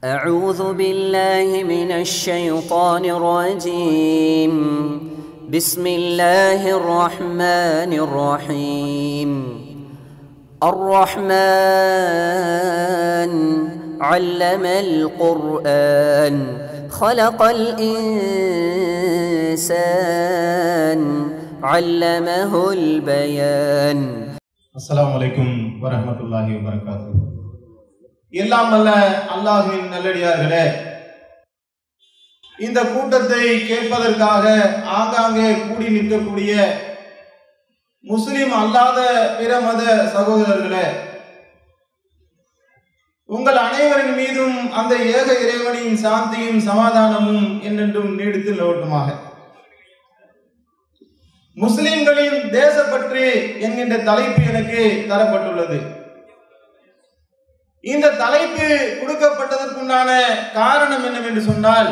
أعوذ بالله من الشيطان الرجيم بسم الله الرحمن الرحيم الرحمن علم القرآن خلق الإنسان علمه البيان அஸ்ஸலாமு அலைக்கும் வரஹ்மத்துல்லாஹி வபரகாத்து எல்லாம் அல்ல அல்லாஹுவின் நல்லடியார்களே இந்த கூட்டத்தை கேட்பதற்காக ஆங்காங்கே கூடி நிற்கக்கூடிய முஸ்லிம் அல்லாத பிற மத சகோதரர்களே உங்கள் அனைவரின் மீதும் அந்த ஏக இறைவனின் சாந்தியும் சமாதானமும் என்னென்றும் நீடித்து நிலவட்டுமாக முஸ்லிம்களின் தேசப்பற்று என்கின்ற தலைப்பு எனக்கு தரப்பட்டுள்ளது இந்த தலைப்பு கொடுக்கப்பட்டதற்குண்டான காரணம் என்னவென்று சொன்னால்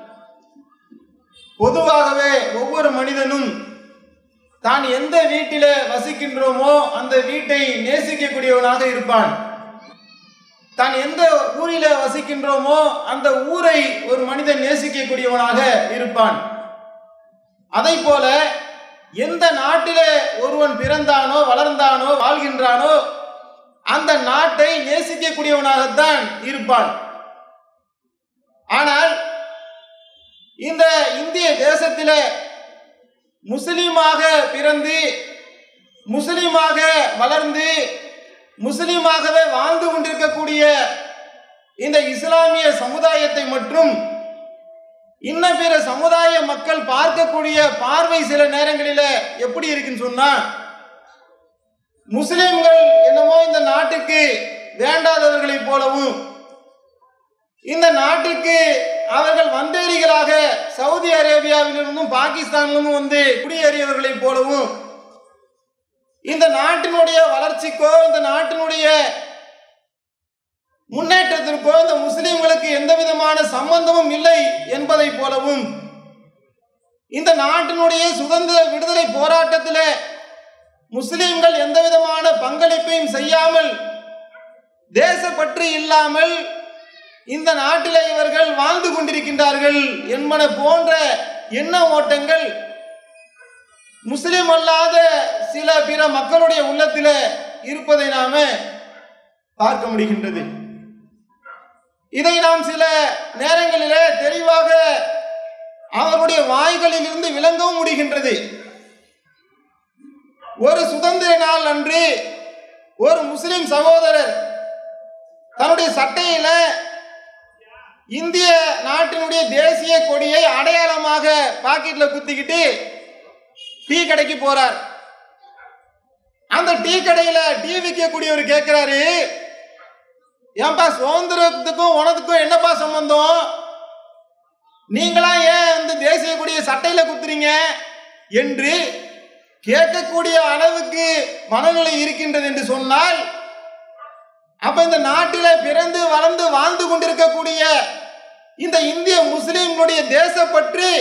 பொதுவாகவே ஒவ்வொரு மனிதனும் தான் எந்த வீட்டில வசிக்கின்றோமோ அந்த வீட்டை நேசிக்கக்கூடியவனாக இருப்பான் தான் எந்த ஊரில வசிக்கின்றோமோ அந்த ஊரை ஒரு மனிதன் நேசிக்கக்கூடியவனாக இருப்பான் அதை போல எந்த நாட்டிலே ஒருவன் பிறந்தானோ வளர்ந்தானோ வாழ்கின்றானோ அந்த நாட்டை நேசிக்கக்கூடியவனாகத்தான் இருப்பான் ஆனால் இந்த இந்திய தேசத்திலே முஸ்லீமாக பிறந்து முஸ்லீமாக வளர்ந்து முஸ்லீமாகவே வாழ்ந்து கொண்டிருக்கக்கூடிய இந்த இஸ்லாமிய சமுதாயத்தை மற்றும் இன்ன பிற சமுதாய மக்கள் பார்க்கக்கூடிய பார்வை சில நேரங்களில எப்படி இருக்குன்னு சொன்னா முஸ்லிம்கள் என்னமோ இந்த நாட்டுக்கு வேண்டாதவர்களைப் போலவும் இந்த நாட்டுக்கு அவர்கள் வந்தேரிகளாக சவுதி அரேபியாவிலிருந்தும் பாகிஸ்தானிலிருந்தும் வந்து குடியேறியவர்களைப் போலவும் இந்த நாட்டினுடைய வளர்ச்சிக்கோ இந்த நாட்டினுடைய முன்னேற்றத்திற்கோ இந்த முஸ்லிம்களுக்கு எந்த விதமான சம்பந்தமும் இல்லை என்பதை போலவும் இந்த நாட்டினுடைய சுதந்திர விடுதலை போராட்டத்தில் முஸ்லிம்கள் எந்த விதமான பங்களிப்பையும் செய்யாமல் தேசப்பற்று இல்லாமல் இந்த நாட்டில் இவர்கள் வாழ்ந்து கொண்டிருக்கின்றார்கள் என்பன போன்ற எண்ண ஓட்டங்கள் முஸ்லிம் அல்லாத சில பிற மக்களுடைய உள்ளத்தில் இருப்பதை நாம பார்க்க முடிகின்றது இதை நாம் சில நேரங்களிலே தெளிவாக அவருடைய வாய்களில் இருந்து விளங்கவும் முடிகின்றது ஒரு சுதந்திர நாள் அன்று ஒரு முஸ்லிம் சகோதரர் தன்னுடைய சட்டையில இந்திய நாட்டினுடைய தேசிய கொடியை அடையாளமாக பாக்கெட்ல குத்திக்கிட்டு டீ கடைக்கு போறார் அந்த டீ கடையில டீ விற்கக்கூடியவர் கேட்கிறாரு ஏன்பா சுதந்திரத்துக்கும் உனதுக்கும் என்னப்பா சம்பந்தம் நீங்களா ஏன் இந்த தேசிய கொடியை சட்டையில குத்துறீங்க என்று கேட்கக்கூடிய அளவுக்கு மனநிலை இருக்கின்றது என்று சொன்னால் அப்ப இந்த நாட்டில பிறந்து வளர்ந்து வாழ்ந்து கொண்டிருக்கக்கூடிய இந்த இந்திய முஸ்லிம்களுடைய தேசப்பற்று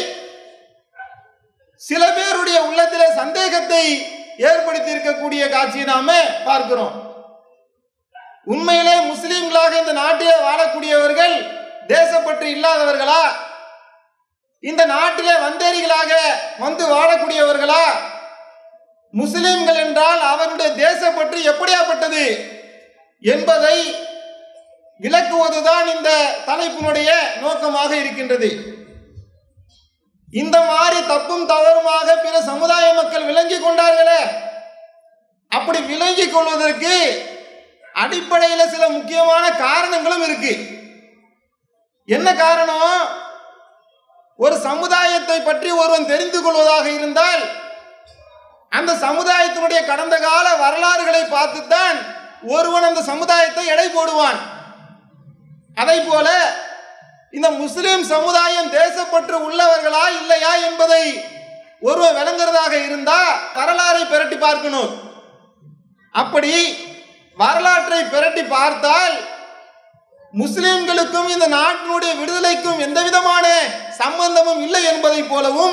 சில பேருடைய உள்ளத்திலே சந்தேகத்தை ஏற்படுத்தி இருக்கக்கூடிய காட்சியை நாம பார்க்கிறோம் உண்மையிலே முஸ்லிம்களாக இந்த நாட்டிலே வாழக்கூடியவர்கள் தேசப்பற்று இல்லாதவர்களா இந்த நாட்டிலே வந்தேரிகளாக வந்து வாழக்கூடியவர்களா முஸ்லிம்கள் என்றால் அவருடைய தேசப்பற்று எப்படியாப்பட்டது என்பதை விளக்குவதுதான் இந்த தலைப்பினுடைய நோக்கமாக இருக்கின்றது இந்த மாதிரி தப்பும் தவறுமாக பிற சமுதாய மக்கள் விளங்கி கொண்டார்களே அப்படி விளங்கி கொள்வதற்கு அடிப்படையில் சில முக்கியமான காரணங்களும் இருக்கு என்ன காரணம் ஒரு சமுதாயத்தை பற்றி ஒருவன் தெரிந்து கொள்வதாக இருந்தால் அந்த சமுதாயத்தினுடைய கடந்த கால வரலாறுகளை பார்த்துத்தான் ஒருவன் அந்த சமுதாயத்தை எடை போடுவான் அதை போல இந்த முஸ்லிம் சமுதாயம் தேசப்பற்று உள்ளவர்களா இல்லையா என்பதை ஒருவன் விளங்குறதாக இருந்தா வரலாறை பிரட்டி பார்க்கணும் அப்படி வரலாற்றை பிரட்டி பார்த்தால் முஸ்லிம்களுக்கும் இந்த நாட்டினுடைய விடுதலைக்கும் எந்த விதமான சம்பந்தமும் இல்லை என்பதை போலவும்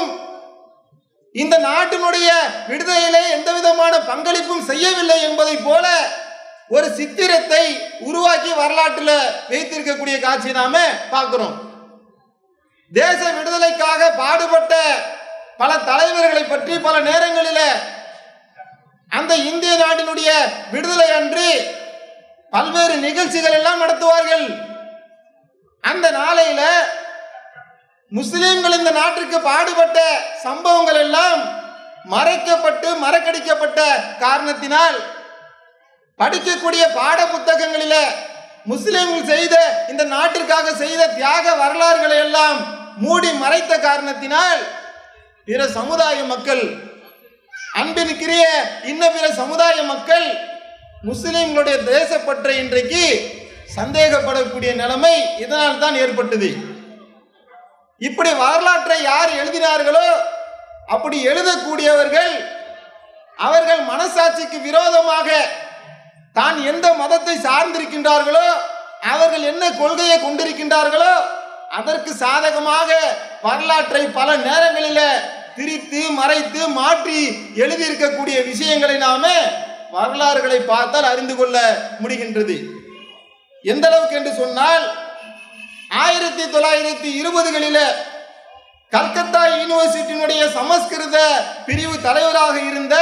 இந்த நாட்டினுடைய விடுதலையிலே எந்த விதமான பங்களிப்பும் செய்யவில்லை என்பதை போல ஒரு சித்திரத்தை உருவாக்கி வரலாற்றில் வைத்திருக்கக்கூடிய காட்சி நாம பார்க்கிறோம் தேச விடுதலைக்காக பாடுபட்ட பல தலைவர்களை பற்றி பல நேரங்களில் அந்த இந்திய நாட்டினுடைய விடுதலை அன்று பல்வேறு நிகழ்ச்சிகள் எல்லாம் நடத்துவார்கள் அந்த நாளையில முஸ்லிம்கள் இந்த நாட்டிற்கு பாடுபட்ட சம்பவங்கள் எல்லாம் மறைக்கப்பட்டு மறக்கடிக்கப்பட்ட காரணத்தினால் படிக்கக்கூடிய பாட புத்தகங்களில முஸ்லிம்கள் செய்த இந்த நாட்டிற்காக செய்த தியாக வரலாறுகளை எல்லாம் மூடி மறைத்த காரணத்தினால் பிற சமுதாய மக்கள் அன்பினுக்கிரிய இன்ன பிற சமுதாய மக்கள் முஸ்லிம்களுடைய தேசப்பற்றை இன்றைக்கு சந்தேகப்படக்கூடிய நிலைமை இதனால் தான் ஏற்பட்டது இப்படி வரலாற்றை யார் எழுதினார்களோ அப்படி எழுதக்கூடியவர்கள் அவர்கள் மனசாட்சிக்கு விரோதமாக தான் எந்த மதத்தை சார்ந்திருக்கின்றார்களோ அவர்கள் என்ன கொள்கையை கொண்டிருக்கின்றார்களோ அதற்கு சாதகமாக வரலாற்றை பல நேரங்களில் திரித்து மறைத்து மாற்றி எழுதியிருக்கக்கூடிய விஷயங்களை நாம வரலாறுகளை பார்த்தால் அறிந்து கொள்ள முடிகின்றது எந்த அளவுக்கு என்று சொன்னால் ஆயிரத்தி தொள்ளாயிரத்தி இருபதுகளில கல்கத்தா யூனிவர்சிட்டியினுடைய சமஸ்கிருத பிரிவு தலைவராக இருந்த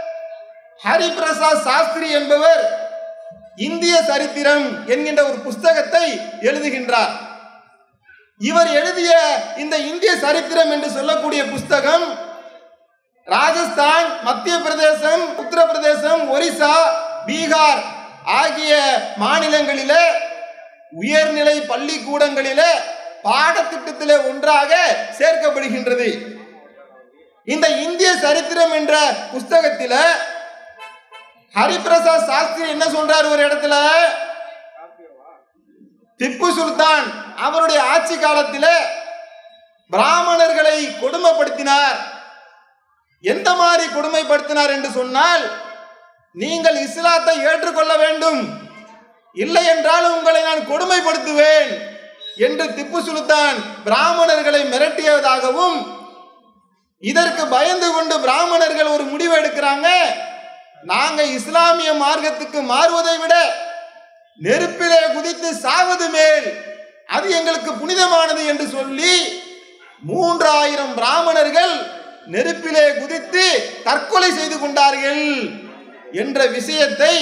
ஹரிபிரசாத் சாஸ்திரி என்பவர் இந்திய சரித்திரம் என்கின்ற ஒரு புஸ்தகத்தை எழுதுகின்றார் இவர் எழுதிய இந்த இந்திய சரித்திரம் என்று சொல்லக்கூடிய புஸ்தகம் ராஜஸ்தான் மத்திய பிரதேசம் உத்தரப்பிரதேசம் ஒரிசா பீகார் ஆகிய மாநிலங்களில உயர்நிலை பள்ளிக்கூடங்களில பாடத்திட்டத்திலே ஒன்றாக சேர்க்கப்படுகின்றது இந்த இந்திய சரித்திரம் என்ற புஸ்தகத்தில ஹரிபிரசாத் சாஸ்திரி என்ன சொல்றாரு ஒரு இடத்துல திப்பு சுல்தான் அவருடைய ஆட்சி காலத்தில் பிராமணர்களை கொடுமைப்படுத்தினார் எந்த மாதிரி கொடுமைப்படுத்தினார் என்று சொன்னால் நீங்கள் இஸ்லாத்தை ஏற்றுக்கொள்ள வேண்டும் இல்லை என்றால் உங்களை நான் கொடுமைப்படுத்துவேன் என்று திப்பு சுல்தான் பிராமணர்களை மிரட்டியதாகவும் இதற்கு பயந்து கொண்டு பிராமணர்கள் ஒரு முடிவு எடுக்கிறாங்க நாங்க இஸ்லாமிய மார்க்கத்துக்கு மாறுவதை விட நெருப்பிலே குதித்து சாவது மேல் அது எங்களுக்கு புனிதமானது என்று சொல்லி மூன்றாயிரம் பிராமணர்கள் நெருப்பிலே குதித்து தற்கொலை செய்து கொண்டார்கள் என்ற விஷயத்தை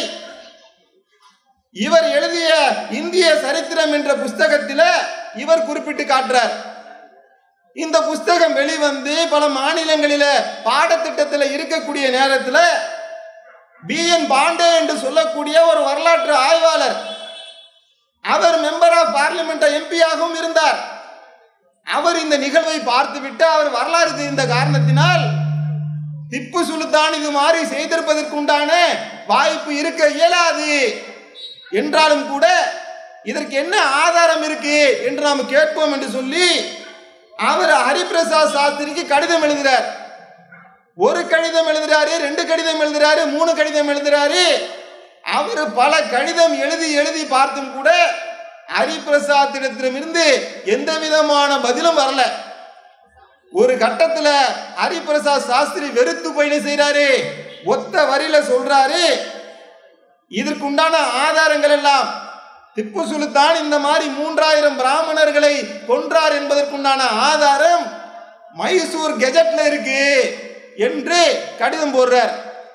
இவர் எழுதிய இந்திய சரித்திரம் என்ற புஸ்தகத்தில் இவர் குறிப்பிட்டு காட்டுறார் இந்த புஸ்தகம் வெளிவந்து பல மாநிலங்களில பாடத்திட்டத்தில் இருக்கக்கூடிய நேரத்தில் பி என் பாண்டே என்று சொல்லக்கூடிய ஒரு வரலாற்று ஆய்வாளர் அவர் மெம்பர் ஆஃப் பார்லிமெண்ட் எம்பியாகவும் இருந்தார் அவர் இந்த நிகழ்வை பார்த்துவிட்டு அவர் வரலாறு தெரிந்த காரணத்தினால் திப்பு சுல்தான் இது மாதிரி செய்திருப்பதற்கு உண்டான வாய்ப்பு இருக்க இயலாது என்றாலும் கூட இதற்கு என்ன ஆதாரம் இருக்கு என்று நாம் கேட்போம் என்று சொல்லி அவர் ஹரிபிரசாத் சாஸ்திரிக்கு கடிதம் எழுதுகிறார் ஒரு கடிதம் எழுதுறாரு ரெண்டு கடிதம் எழுதுறாரு மூணு கடிதம் எழுதுறாரு அவர் பல கடிதம் எழுதி எழுதி பார்த்தும் கூட ஹரிபிரசாத்திடத்திடமிருந்து எந்த விதமான பதிலும் வரல ஒரு கட்டத்துல ஹரிபிரசாத் சாஸ்திரி வெறுத்து போய் என்ன செய்யறாரு ஒத்த வரியில சொல்றாரு இதற்குண்டான ஆதாரங்கள் எல்லாம் திப்பு சுல்தான் இந்த மாதிரி மூன்றாயிரம் பிராமணர்களை கொன்றார் என்பதற்குண்டான ஆதாரம் மைசூர் கெஜெட்ல இருக்கு என்று கடிதம் போடுறார்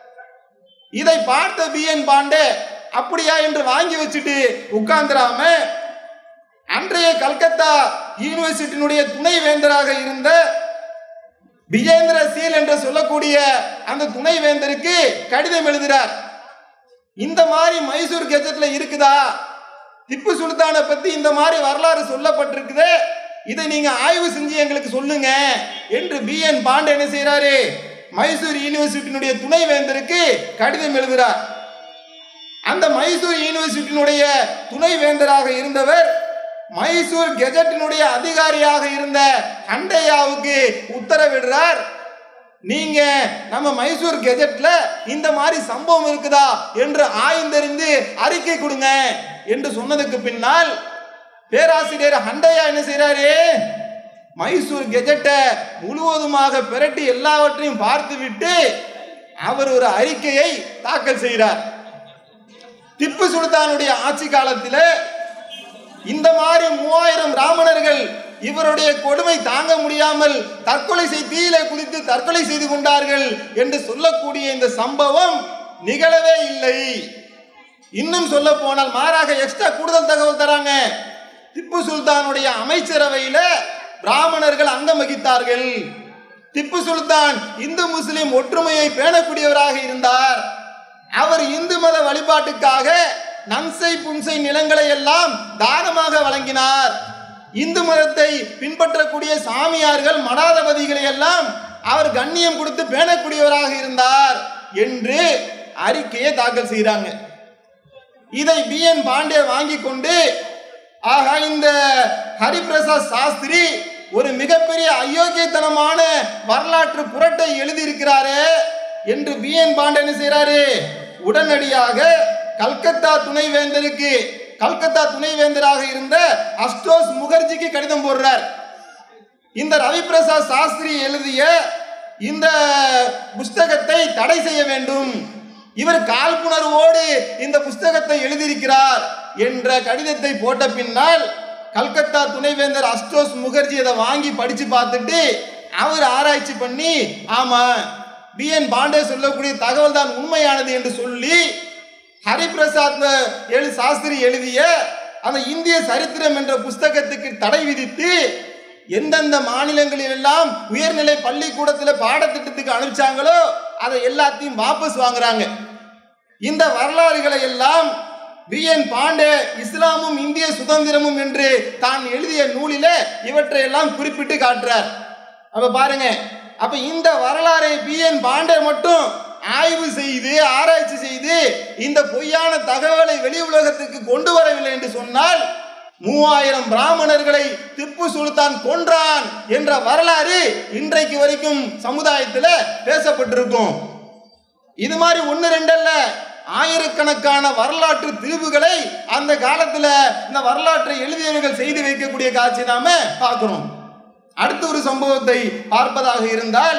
இதை பார்த்த பி என் பாண்டே அப்படியா என்று வாங்கி வச்சுட்டு உட்கார்ந்துராம அன்றைய கல்கத்தா யூனிவர்சிட்டியினுடைய துணை வேந்தராக இருந்த விஜேந்திர சீல் என்று சொல்லக்கூடிய அந்த துணை வேந்தருக்கு கடிதம் எழுதுறார் இந்த மாதிரி மைசூர் கெஜெட்ல இருக்குதா திப்பு சுல்தானை பத்தி இந்த மாதிரி வரலாறு சொல்லப்பட்டிருக்குது இதை நீங்க ஆய்வு செஞ்சு எங்களுக்கு சொல்லுங்க என்று பி என் பாண்டே என்ன செய்யறாரு மைசூர் யூனிவர்சிட்டியினுடைய துணை வேந்தருக்கு கடிதம் எழுதுறார் அந்த மைசூர் யூனிவர்சிட்டியினுடைய துணை வேந்தராக இருந்தவர் மைசூர் கெஜெட்டினுடைய அதிகாரியாக இருந்த அண்டையாவுக்கு உத்தரவிடுறார் நீங்க நம்ம மைசூர் கெஜெட்ல இந்த மாதிரி சம்பவம் இருக்குதா என்று ஆய்ந்தறிந்து அறிக்கை கொடுங்க என்று சொன்னதுக்கு பின்னால் பேராசிரியர் ஹண்டையா என்ன செய்யறாரு மைசூர் கெஜெட்டை முழுவதுமாக பிரட்டி எல்லாவற்றையும் பார்த்துவிட்டு அவர் ஒரு அறிக்கையை தாக்கல் செய்கிறார் திப்பு சுல்தானுடைய ஆட்சி காலத்தில் இந்த மாதிரி மூவாயிரம் ராமணர்கள் இவருடைய கொடுமை தாங்க முடியாமல் தற்கொலை செய் தீயிலே குதித்து தற்கொலை செய்து கொண்டார்கள் என்று சொல்லக்கூடிய இந்த சம்பவம் நிகழவே இல்லை இன்னும் சொல்ல போனால் மாறாக எக்ஸ்ட்ரா கூடுதல் தகவல் தராங்க திப்பு சுல்தானுடைய அமைச்சரவையில பிராமணர்கள் அங்கம் வகித்தார்கள் திப்பு சுல்தான் இந்து முஸ்லிம் ஒற்றுமையை பேணக்கூடியவராக இருந்தார் அவர் இந்து மத வழிபாட்டுக்காக நன்சை புன்சை நிலங்களை எல்லாம் தானமாக வழங்கினார் இந்து மதத்தை பின்பற்றக்கூடிய சாமியார்கள் மடாதபதிகளை எல்லாம் அவர் கண்ணியம் கொடுத்து பேணக்கூடியவராக இருந்தார் என்று அறிக்கையை தாக்கல் செய்கிறாங்க இதை பி என் பாண்டே வாங்கி கொண்டு ஆகா இந்த ஹரிபிரசாத் சாஸ்திரி ஒரு மிகப்பெரிய அயோக்கியத்தனமான வரலாற்று புரட்டை எழுதியிருக்கிறாரே என்று பி என் பாண்டே என்ன செய்றாரு உடனடியாக கல்கத்தா துணைவேந்தருக்கு கல்கத்தா துணைவேந்தராக இருந்த அஸ்டோஸ் முகர்ஜிக்கு கடிதம் போடுறார் இந்த ரவிபிரசாத் சாஸ்திரி எழுதிய இந்த புஸ்தகத்தை தடை செய்ய வேண்டும் இவர் காழ்ப்புணர்வோடு இந்த புஸ்தகத்தை எழுதியிருக்கிறார் என்ற கடிதத்தை போட்ட பின்னால் கல்கத்தா துணைவேந்தர் அஸ்டோஸ் முகர்ஜி அதை வாங்கி படிச்சு பார்த்துட்டு அவர் ஆராய்ச்சி பண்ணி ஆமா பி என் பாண்டே சொல்லக்கூடிய தகவல் தான் உண்மையானது என்று சொல்லி ஹரிபிரசாத் எழு சாஸ்திரி எழுதிய அந்த இந்திய சரித்திரம் என்ற புஸ்தகத்துக்கு தடை விதித்து எந்தெந்த மாநிலங்களில் எல்லாம் உயர்நிலை பள்ளிக்கூடத்தில் பாடத்திட்டத்துக்கு அனுப்பிச்சாங்களோ அதை எல்லாத்தையும் வாபஸ் வாங்குறாங்க இந்த வரலாறுகளை எல்லாம் பி என் பாண்டே இஸ்லாமும் இந்திய சுதந்திரமும் என்று தான் எழுதிய நூலிலே இவற்றை எல்லாம் குறிப்பிட்டு காட்டுறார் அப்ப பாருங்க அப்ப இந்த வரலாறை பி என் பாண்டே மட்டும் ஆய்வு செய்து ஆராய்ச்சி செய்து இந்த பொய்யான தகவலை வெளி உலகத்துக்கு கொண்டு வரவில்லை என்று சொன்னால் மூவாயிரம் பிராமணர்களை திப்பு சுல்தான் கொன்றான் என்ற வரலாறு இன்றைக்கு வரைக்கும் சமுதாயத்தில் பேசப்பட்டிருக்கும் இது மாதிரி ஒன்று ரெண்டல்ல ஆயிரக்கணக்கான வரலாற்று திரிவுகளை அந்த காலத்துல இந்த வரலாற்றை எழுதியவர்கள் செய்து வைக்கக்கூடிய காட்சி நாம பார்க்கிறோம் அடுத்த ஒரு சம்பவத்தை பார்ப்பதாக இருந்தால்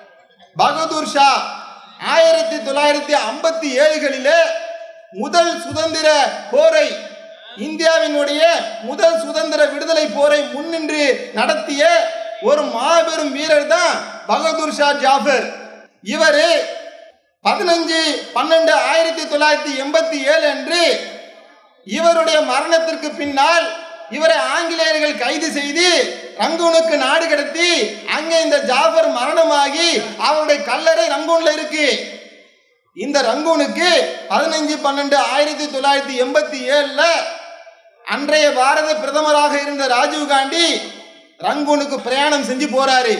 பகதூர் ஷா ஆயிரத்தி தொள்ளாயிரத்தி ஐம்பத்தி ஏழுகளிலே முதல் சுதந்திர போரை இந்தியாவினுடைய முதல் சுதந்திர விடுதலை போரை முன்னின்று நடத்திய ஒரு மாபெரும் வீரர் தான் பகதூர் ஷா ஜாஃபர் இவர் பதினஞ்சு பன்னெண்டு ஆயிரத்தி தொள்ளாயிரத்தி எண்பத்தி ஏழு அன்று இவருடைய மரணத்திற்கு பின்னால் இவரை ஆங்கிலேயர்கள் கைது செய்து ரங்கூனுக்கு நாடு கடத்தி அங்கே இந்த ஜாஃபர் மரணமாகி அவருடைய கல்லறை ரங்கூன்ல இருக்கு இந்த ரங்கூனுக்கு பதினஞ்சு பன்னெண்டு ஆயிரத்தி தொள்ளாயிரத்தி எண்பத்தி ஏழுல அன்றைய பாரத பிரதமராக இருந்த ராஜீவ் காந்தி ரங்கூனுக்கு பிரயாணம் செஞ்சு போறாரு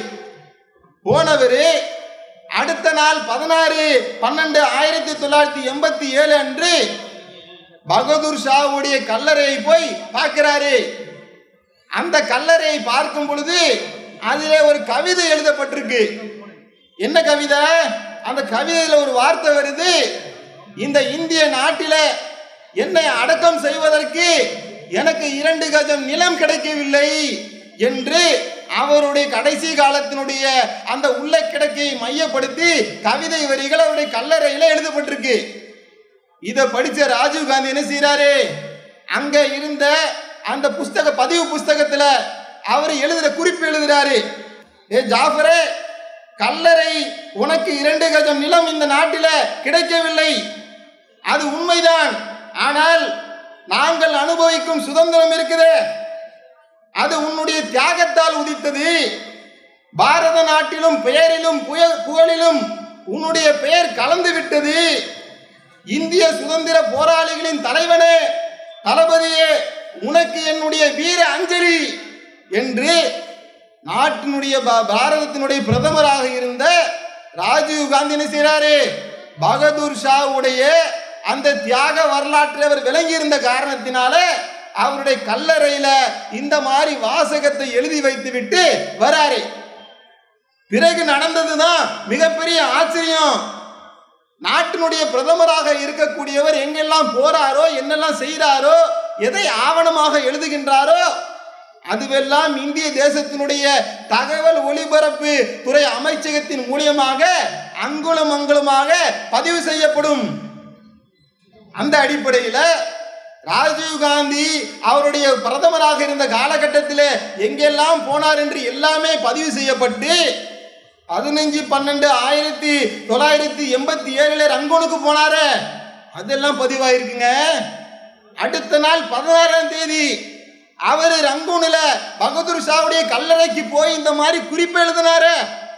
போனவர் அடுத்த நாள் பதினாறு பன்னெண்டு ஆயிரத்தி தொள்ளாயிரத்தி எண்பத்தி ஏழு அன்று பகதூர் ஷாவுடைய கல்லறையை போய் பார்க்கிறாரு அந்த கல்லறையை பார்க்கும் பொழுது அதிலே ஒரு கவிதை எழுதப்பட்டிருக்கு என்ன கவிதை அந்த கவிதையில ஒரு வார்த்தை வருது இந்த இந்திய நாட்டில என்னை அடக்கம் செய்வதற்கு எனக்கு இரண்டு கஜம் நிலம் கிடைக்கவில்லை என்று அவருடைய கடைசி காலத்தினுடைய அந்த உள்ள கிடக்கையை மையப்படுத்தி கவிதை வரிகள் அவருடைய கல்லறையில எழுதப்பட்டிருக்கு இதை படிச்ச ராஜீவ் காந்தி என்ன செய்யறாரு அங்க இருந்த அந்த புஸ்தக பதிவு புஸ்தகத்துல அவர் எழுதுற குறிப்பு எழுதுறாரு ஏ ஜாஃபரே கல்லறை உனக்கு இரண்டு கஜம் நிலம் இந்த நாட்டில கிடைக்கவில்லை அது உண்மைதான் ஆனால் நாங்கள் அனுபவிக்கும் சுதந்திரம் இருக்குது அது உன்னுடைய தியாகத்தால் உதித்தது பாரத நாட்டிலும் பெயரிலும் புய- புகழிலும் உன்னுடைய பெயர் கலந்து விட்டது இந்திய சுதந்திர போராளிகளின் தலைவனே தளபதியே உனக்கு என்னுடைய வீர அஞ்சலி என்று நாட்டினுடைய பா- பாரதத்தினுடைய பிரதமராக இருந்த ராஜீவ் காந்தி என்ன செய்றாரு பகதூர் ஷாவுடைய அந்த தியாக வரலாற்றை அவர் விளங்கி இருந்த காரணத்தினால அவருடைய கல்லறையில இந்த மாதிரி வாசகத்தை எழுதி வைத்து விட்டு வராரு பிறகு நடந்ததுதான் மிகப்பெரிய ஆச்சரியம் நாட்டினுடைய பிரதமராக இருக்கக்கூடியவர் எங்கெல்லாம் போறாரோ என்னெல்லாம் செய்கிறாரோ எதை ஆவணமாக எழுதுகின்றாரோ அதுவெல்லாம் இந்திய தேசத்தினுடைய தகவல் ஒளிபரப்பு துறை அமைச்சகத்தின் மூலியமாக அங்குலம் அங்குலமாக பதிவு செய்யப்படும் அந்த அடிப்படையில் ராஜீவ் காந்தி அவருடைய பிரதமராக இருந்த காலகட்டத்தில் எங்கெல்லாம் போனார் என்று எல்லாமே பதிவு செய்யப்பட்டு பதினஞ்சு பன்னெண்டு ஆயிரத்தி தொள்ளாயிரத்தி எண்பத்தி ஏழுல ரங்கூனுக்கு போனாரு அதெல்லாம் பதிவாயிருக்குங்க அடுத்த நாள் பதினாறாம் தேதி அவர் ரங்கூன்ல பகதூர் ஷாவுடைய கல்லறைக்கு போய் இந்த மாதிரி குறிப்பு எழுதினாரு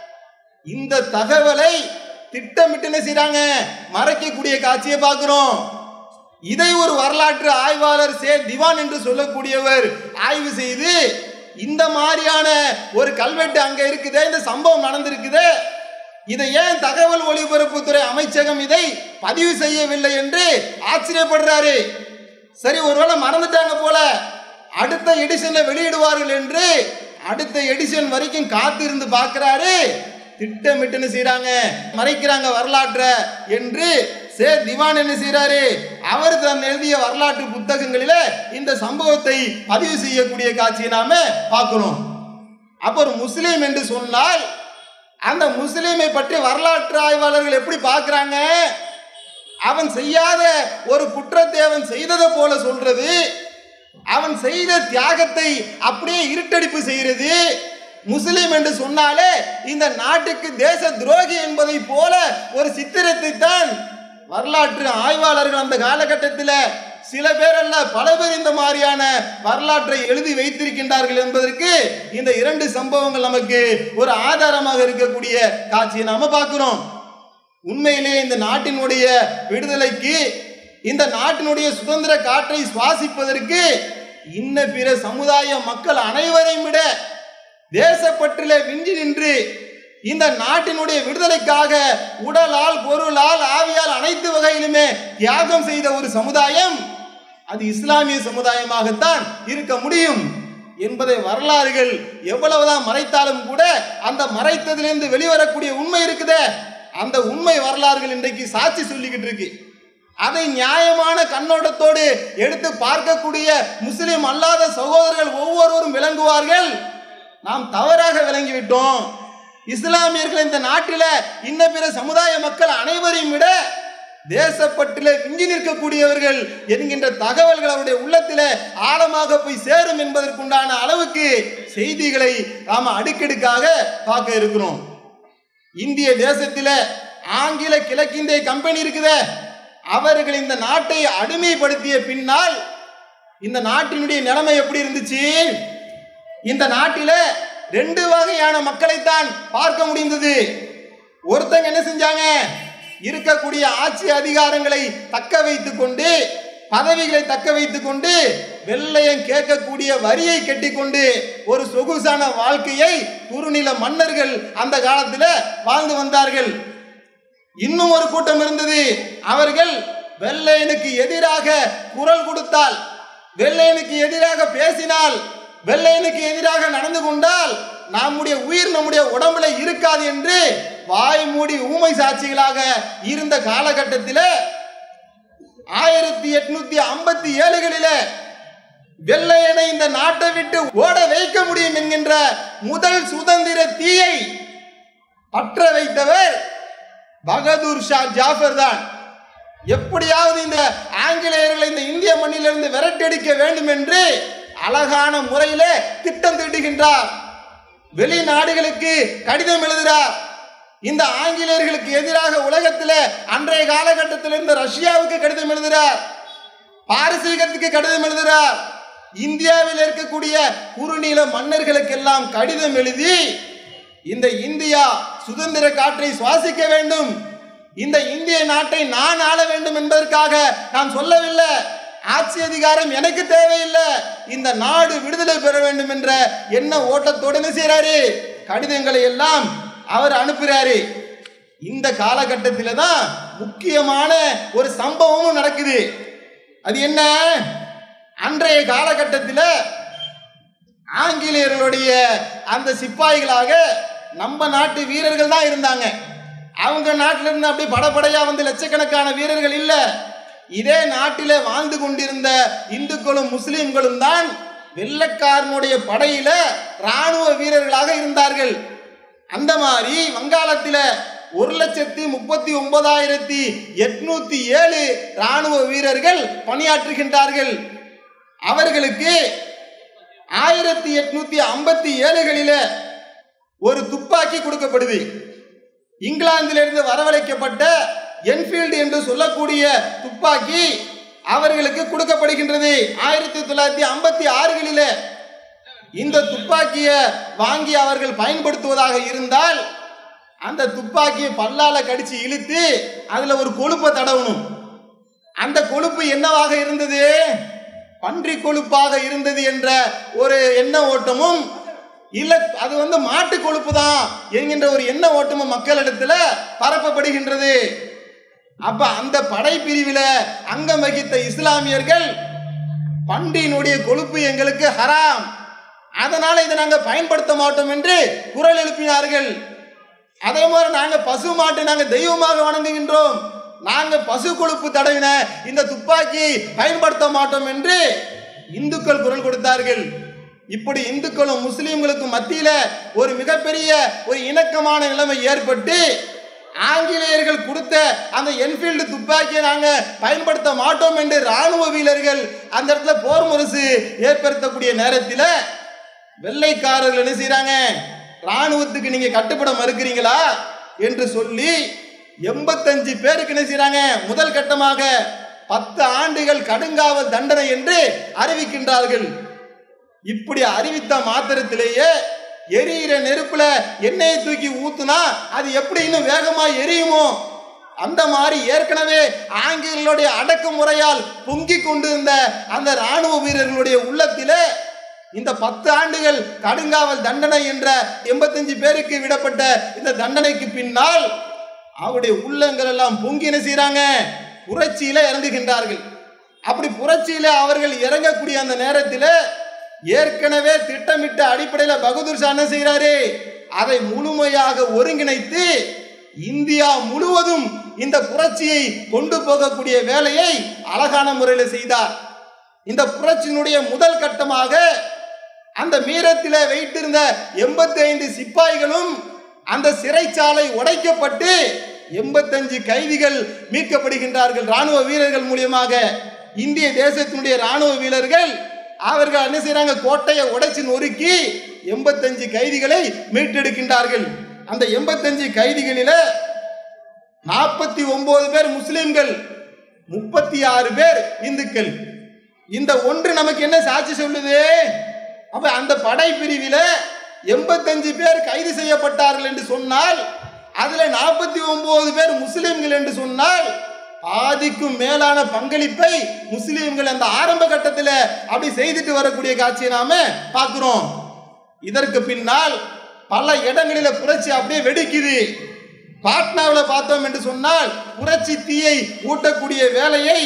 இந்த தகவலை திட்டமிட்டு என்ன செய்றாங்க மறைக்கக்கூடிய காட்சியை பார்க்கிறோம் இதை ஒரு வரலாற்று ஆய்வாளர் சே திவான் என்று சொல்லக்கூடியவர் ஆய்வு செய்து இந்த மாதிரியான ஒரு கல்வெட்டு அங்க இருக்குதே இந்த சம்பவம் நடந்திருக்குதே இதை ஏன் தகவல் ஒலிபரப்புத்துறை அமைச்சகம் இதை பதிவு செய்யவில்லை என்று ஆச்சரியப்படுறாரு சரி ஒருவேளை மறந்துட்டாங்க போல அடுத்த எடிஷன்ல வெளியிடுவார்கள் என்று அடுத்த எடிஷன் வரைக்கும் காத்திருந்து பார்க்கிறாரு திட்டமிட்டு என்ன செய்றாங்க மறைக்கிறாங்க வரலாற்றை என்று சே திவான் என்ன செய்றாரு அவர் தன் எழுதிய வரலாற்று புத்தகங்களில இந்த சம்பவத்தை பதிவு செய்யக்கூடிய காட்சியை நாம பார்க்கிறோம் அப்ப ஒரு முஸ்லீம் என்று சொன்னால் அந்த முஸ்லீமை பற்றி வரலாற்று ஆய்வாளர்கள் எப்படி பார்க்கறாங்க அவன் செய்யாத ஒரு குற்றத்தை அவன் செய்ததை போல சொல்றது அவன் செய்த தியாகத்தை அப்படியே இருட்டடிப்பு செய்கிறது முஸ்லிம் என்று சொன்னாலே இந்த நாட்டுக்கு தேச துரோகி என்பதை போல ஒரு சித்திரத்தை தான் வரலாற்று ஆய்வாளர்கள் அந்த காலகட்டத்தில் சில பேர் அல்ல பல பேர் இந்த மாதிரியான வரலாற்றை எழுதி வைத்திருக்கின்றார்கள் என்பதற்கு இந்த இரண்டு சம்பவங்கள் நமக்கு ஒரு ஆதாரமாக இருக்கக்கூடிய காட்சியை நாம பார்க்கிறோம் உண்மையிலே இந்த நாட்டினுடைய விடுதலைக்கு இந்த நாட்டினுடைய சுதந்திர காற்றை சுவாசிப்பதற்கு இன்ன பிற சமுதாய மக்கள் அனைவரையும் விட தேசப்பற்றிலே விஞ்சி நின்று இந்த நாட்டினுடைய விடுதலைக்காக உடலால் பொருளால் ஆவியால் அனைத்து வகையிலுமே தியாகம் செய்த ஒரு சமுதாயம் அது இஸ்லாமிய சமுதாயமாகத்தான் இருக்க முடியும் என்பதை வரலாறுகள் எவ்வளவுதான் மறைத்தாலும் கூட அந்த மறைத்ததிலிருந்து வெளிவரக்கூடிய உண்மை இருக்குதே அந்த உண்மை வரலாறுகள் இன்றைக்கு சாட்சி சொல்லிக்கிட்டு இருக்கு அதை நியாயமான கண்ணோட்டத்தோடு எடுத்து பார்க்கக்கூடிய முஸ்லிம் அல்லாத சகோதரர்கள் ஒவ்வொருவரும் விளங்குவார்கள் நாம் தவறாக விளங்கிவிட்டோம் இஸ்லாமியர்கள் இந்த நாட்டில இன்ன பிற சமுதாய மக்கள் அனைவரையும் விட தேசப்பட்டில விஞ்சி நிற்கக்கூடியவர்கள் என்கின்ற தகவல்கள் அவருடைய உள்ளத்தில ஆழமாக போய் சேரும் என்பதற்குண்டான அளவுக்கு செய்திகளை நாம அடுக்கடுக்காக பார்க்க இருக்கிறோம் இந்திய தேசத்தில ஆங்கில கிழக்கிந்திய கம்பெனி இருக்குதே அவர்கள் இந்த நாட்டை அடிமைப்படுத்திய பின்னால் இந்த நாட்டினுடைய நிலைமை எப்படி இருந்துச்சு இந்த நாட்டில ரெண்டு வகையான மக்களைத்தான் பார்க்க முடிந்தது ஒருத்தங்க என்ன செஞ்சாங்க இருக்கக்கூடிய ஆட்சி அதிகாரங்களை தக்க வைத்துக் கொண்டு பதவிகளை தக்க வைத்துக் கொண்டு வெள்ளையன் கேட்கக்கூடிய வரியை கட்டிக்கொண்டு ஒரு சொகுசான வாழ்க்கையை குறுநில மன்னர்கள் அந்த காலத்தில் வாழ்ந்து வந்தார்கள் இன்னும் ஒரு கூட்டம் இருந்தது அவர்கள் வெள்ளையனுக்கு எதிராக குரல் கொடுத்தால் வெள்ளையனுக்கு எதிராக பேசினால் வெள்ளையனுக்கு எதிராக நடந்து கொண்டால் நம்முடைய உயிர் நம்முடைய உடம்புல இருக்காது என்று வாய் மூடி ஊமை சாட்சிகளாக இருந்த காலகட்டத்தில் ஆயிரத்தி எட்நூத்தி ஐம்பத்தி ஏழுகளில வெள்ளையனை இந்த நாட்டை விட்டு ஓட வைக்க முடியும் என்கின்ற முதல் சுதந்திர தீயை பற்ற வைத்தவர் பகதூர் ஷா ஜாஃபர் தான் எப்படியாவது இந்த ஆங்கிலேயர்களை இந்த இந்திய மண்ணிலிருந்து விரட்டடிக்க வேண்டும் என்று அழகான முறையிலே திட்டம் தீட்டுகின்றார் வெளிநாடுகளுக்கு கடிதம் எழுதுகிறார் இந்த ஆங்கிலேயர்களுக்கு எதிராக உலகத்தில் அன்றைய காலகட்டத்தில் இருந்த ரஷ்யாவுக்கு கடிதம் எழுதுகிறார் பாரசீகத்துக்கு கடிதம் எழுதுகிறார் இந்தியாவில் இருக்கக்கூடிய குறுநில மன்னர்களுக்கெல்லாம் கடிதம் எழுதி இந்த இந்தியா சுதந்திர காற்றை சுவாசிக்க வேண்டும் இந்த இந்திய நாட்டை நான் ஆள வேண்டும் என்பதற்காக நான் சொல்லவில்லை ஆட்சி அதிகாரம் எனக்கு தேவையில்லை இந்த நாடு விடுதலை பெற வேண்டும் என்ற எண்ண ஓட்டத்தோடு என்ன செய்யறாரு கடிதங்களை எல்லாம் அவர் அனுப்புறாரு இந்த காலகட்டத்தில் தான் முக்கியமான ஒரு சம்பவமும் நடக்குது அது என்ன அன்றைய காலகட்டத்தில் ஆங்கிலேயர்களுடைய அந்த சிப்பாய்களாக நம்ம நாட்டு வீரர்கள் தான் இருந்தாங்க அவங்க நாட்டில இருந்து அப்படி படபடையா வந்து லட்சக்கணக்கான வீரர்கள் இல்லை இதே நாட்டில வாழ்ந்து கொண்டிருந்த இந்துக்களும் முஸ்லிம்களும் தான் வெள்ளக்காரனுடைய படையில ராணுவ வீரர்களாக இருந்தார்கள் அந்த மாதிரி வங்காளத்தில் ஒரு லட்சத்தி முப்பத்தி ஒன்பதாயிரத்தி எட்நூத்தி ஏழு ராணுவ வீரர்கள் பணியாற்றுகின்றார்கள் அவர்களுக்கு ஆயிரத்தி எட்நூத்தி ஐம்பத்தி ஏழுகளில ஒரு துப்பாக்கி கொடுக்கப்படுது இங்கிலாந்திலிருந்து வரவழைக்கப்பட்ட என்ஃபீல்டு என்று சொல்லக்கூடிய துப்பாக்கி அவர்களுக்கு கொடுக்கப்படுகின்றது ஆயிரத்தி தொள்ளாயிரத்தி ஐம்பத்தி ஆறுகளில இந்த துப்பாக்கியை வாங்கி அவர்கள் பயன்படுத்துவதாக இருந்தால் அந்த துப்பாக்கியை பல்லால கடிச்சு இழுத்து அதுல ஒரு கொழுப்பை தடவணும் அந்த கொழுப்பு என்னவாக இருந்தது பன்றி கொழுப்பாக இருந்தது என்ற ஒரு எண்ண ஓட்டமும் இல்ல அது வந்து மாட்டு கொழுப்பு தான் என்கின்ற ஒரு எண்ண ஓட்டமும் மக்களிடத்துல பரப்பப்படுகின்றது அப்ப அந்த படைப்பிரிவில அங்கம் வகித்த இஸ்லாமியர்கள் பன்றியினுடைய கொழுப்பு எங்களுக்கு ஹராம் அதனால இதை நாங்க பயன்படுத்த மாட்டோம் என்று குரல் எழுப்பினார்கள் அதே மாதிரி நாங்க பசு மாட்டை நாங்க தெய்வமாக வணங்குகின்றோம் நாங்க பசு கொழுப்பு தடவின இந்த துப்பாக்கியை பயன்படுத்த மாட்டோம் என்று இந்துக்கள் குரல் கொடுத்தார்கள் இப்படி இந்துக்களும் முஸ்லிம்களுக்கும் மத்தியில ஒரு மிகப்பெரிய ஒரு இணக்கமான நிலைமை ஏற்பட்டு ஆங்கிலேயர்கள் கொடுத்த அந்த என்ஃபீல்டு துப்பாக்கியை நாங்க பயன்படுத்த மாட்டோம் என்று ராணுவ வீரர்கள் அந்த இடத்துல போர் முரசு ஏற்படுத்தக்கூடிய நேரத்தில் வெள்ளைக்காரர்கள் என்ன செய்றாங்க ராணுவத்துக்கு நீங்க கட்டுப்பட மறுக்கிறீங்களா என்று சொல்லி எண்பத்தஞ்சு பேருக்கு என்ன செய்றாங்க முதல் கட்டமாக பத்து ஆண்டுகள் கடுங்காவல் தண்டனை என்று அறிவிக்கின்றார்கள் இப்படி அறிவித்த மாத்திரத்திலேயே எரியிற நெருப்புல எண்ணெயை தூக்கி ஊத்துனா அது எப்படி இன்னும் வேகமா எரியுமோ அந்த மாதிரி ஏற்கனவே ஆங்கிலேயர்களுடைய அடக்குமுறையால் பொங்கி கொண்டிருந்த அந்த ராணுவ வீரர்களுடைய உள்ளத்திலே இந்த பத்து ஆண்டுகள் கடுங்காவல் தண்டனை என்ற எண்பத்தஞ்சு பேருக்கு விடப்பட்ட இந்த தண்டனைக்கு பின்னால் அவருடைய உள்ளங்கள் எல்லாம் பொங்கி என்ன செய்றாங்க புரட்சியில இறங்குகின்றார்கள் அப்படி புரட்சியில அவர்கள் இறங்கக்கூடிய அந்த நேரத்தில் ஏற்கனவே திட்டமிட்ட அடிப்படையில் பகதூர் ஷா என்ன செய்கிறாரு அதை முழுமையாக ஒருங்கிணைத்து இந்தியா முழுவதும் இந்த புரட்சியை கொண்டு போகக்கூடிய வேலையை அழகான முறையில் செய்தார் இந்த புரட்சியினுடைய முதல் கட்டமாக அந்த மீரத்தில் வைத்திருந்த எண்பத்தி ஐந்து சிப்பாய்களும் அந்த சிறைச்சாலை உடைக்கப்பட்டு எண்பத்தஞ்சு கைதிகள் மீட்கப்படுகின்றார்கள் ராணுவ வீரர்கள் மூலியமாக இந்திய தேசத்தினுடைய ராணுவ வீரர்கள் அவர்கள் என்ன செய்றாங்க கோட்டையை உடைச்சு நொறுக்கி எண்பத்தஞ்சு கைதிகளை மீட்டெடுக்கின்றார்கள் அந்த எண்பத்தஞ்சு கைதிகளில நாற்பத்தி ஒன்பது பேர் முஸ்லிம்கள் முப்பத்தி ஆறு பேர் இந்துக்கள் இந்த ஒன்று நமக்கு என்ன சாட்சி சொல்லுது அப்ப அந்த படை பிரிவில எண்பத்தஞ்சு பேர் கைது செய்யப்பட்டார்கள் என்று சொன்னால் அதுல நாற்பத்தி ஒன்பது பேர் முஸ்லிம்கள் என்று சொன்னால் பாதிக்கும் மேலான பங்களிப்பை முஸ்லிம்கள் அந்த ஆரம்ப கட்டத்தில் அப்படி செய்துட்டு வரக்கூடிய காட்சியை நாம பார்க்கிறோம் இதற்கு பின்னால் பல இடங்களில புரட்சி அப்படியே வெடிக்குது பாட்னாவில் பார்த்தோம் என்று சொன்னால் புரட்சி தீயை ஊட்டக்கூடிய வேலையை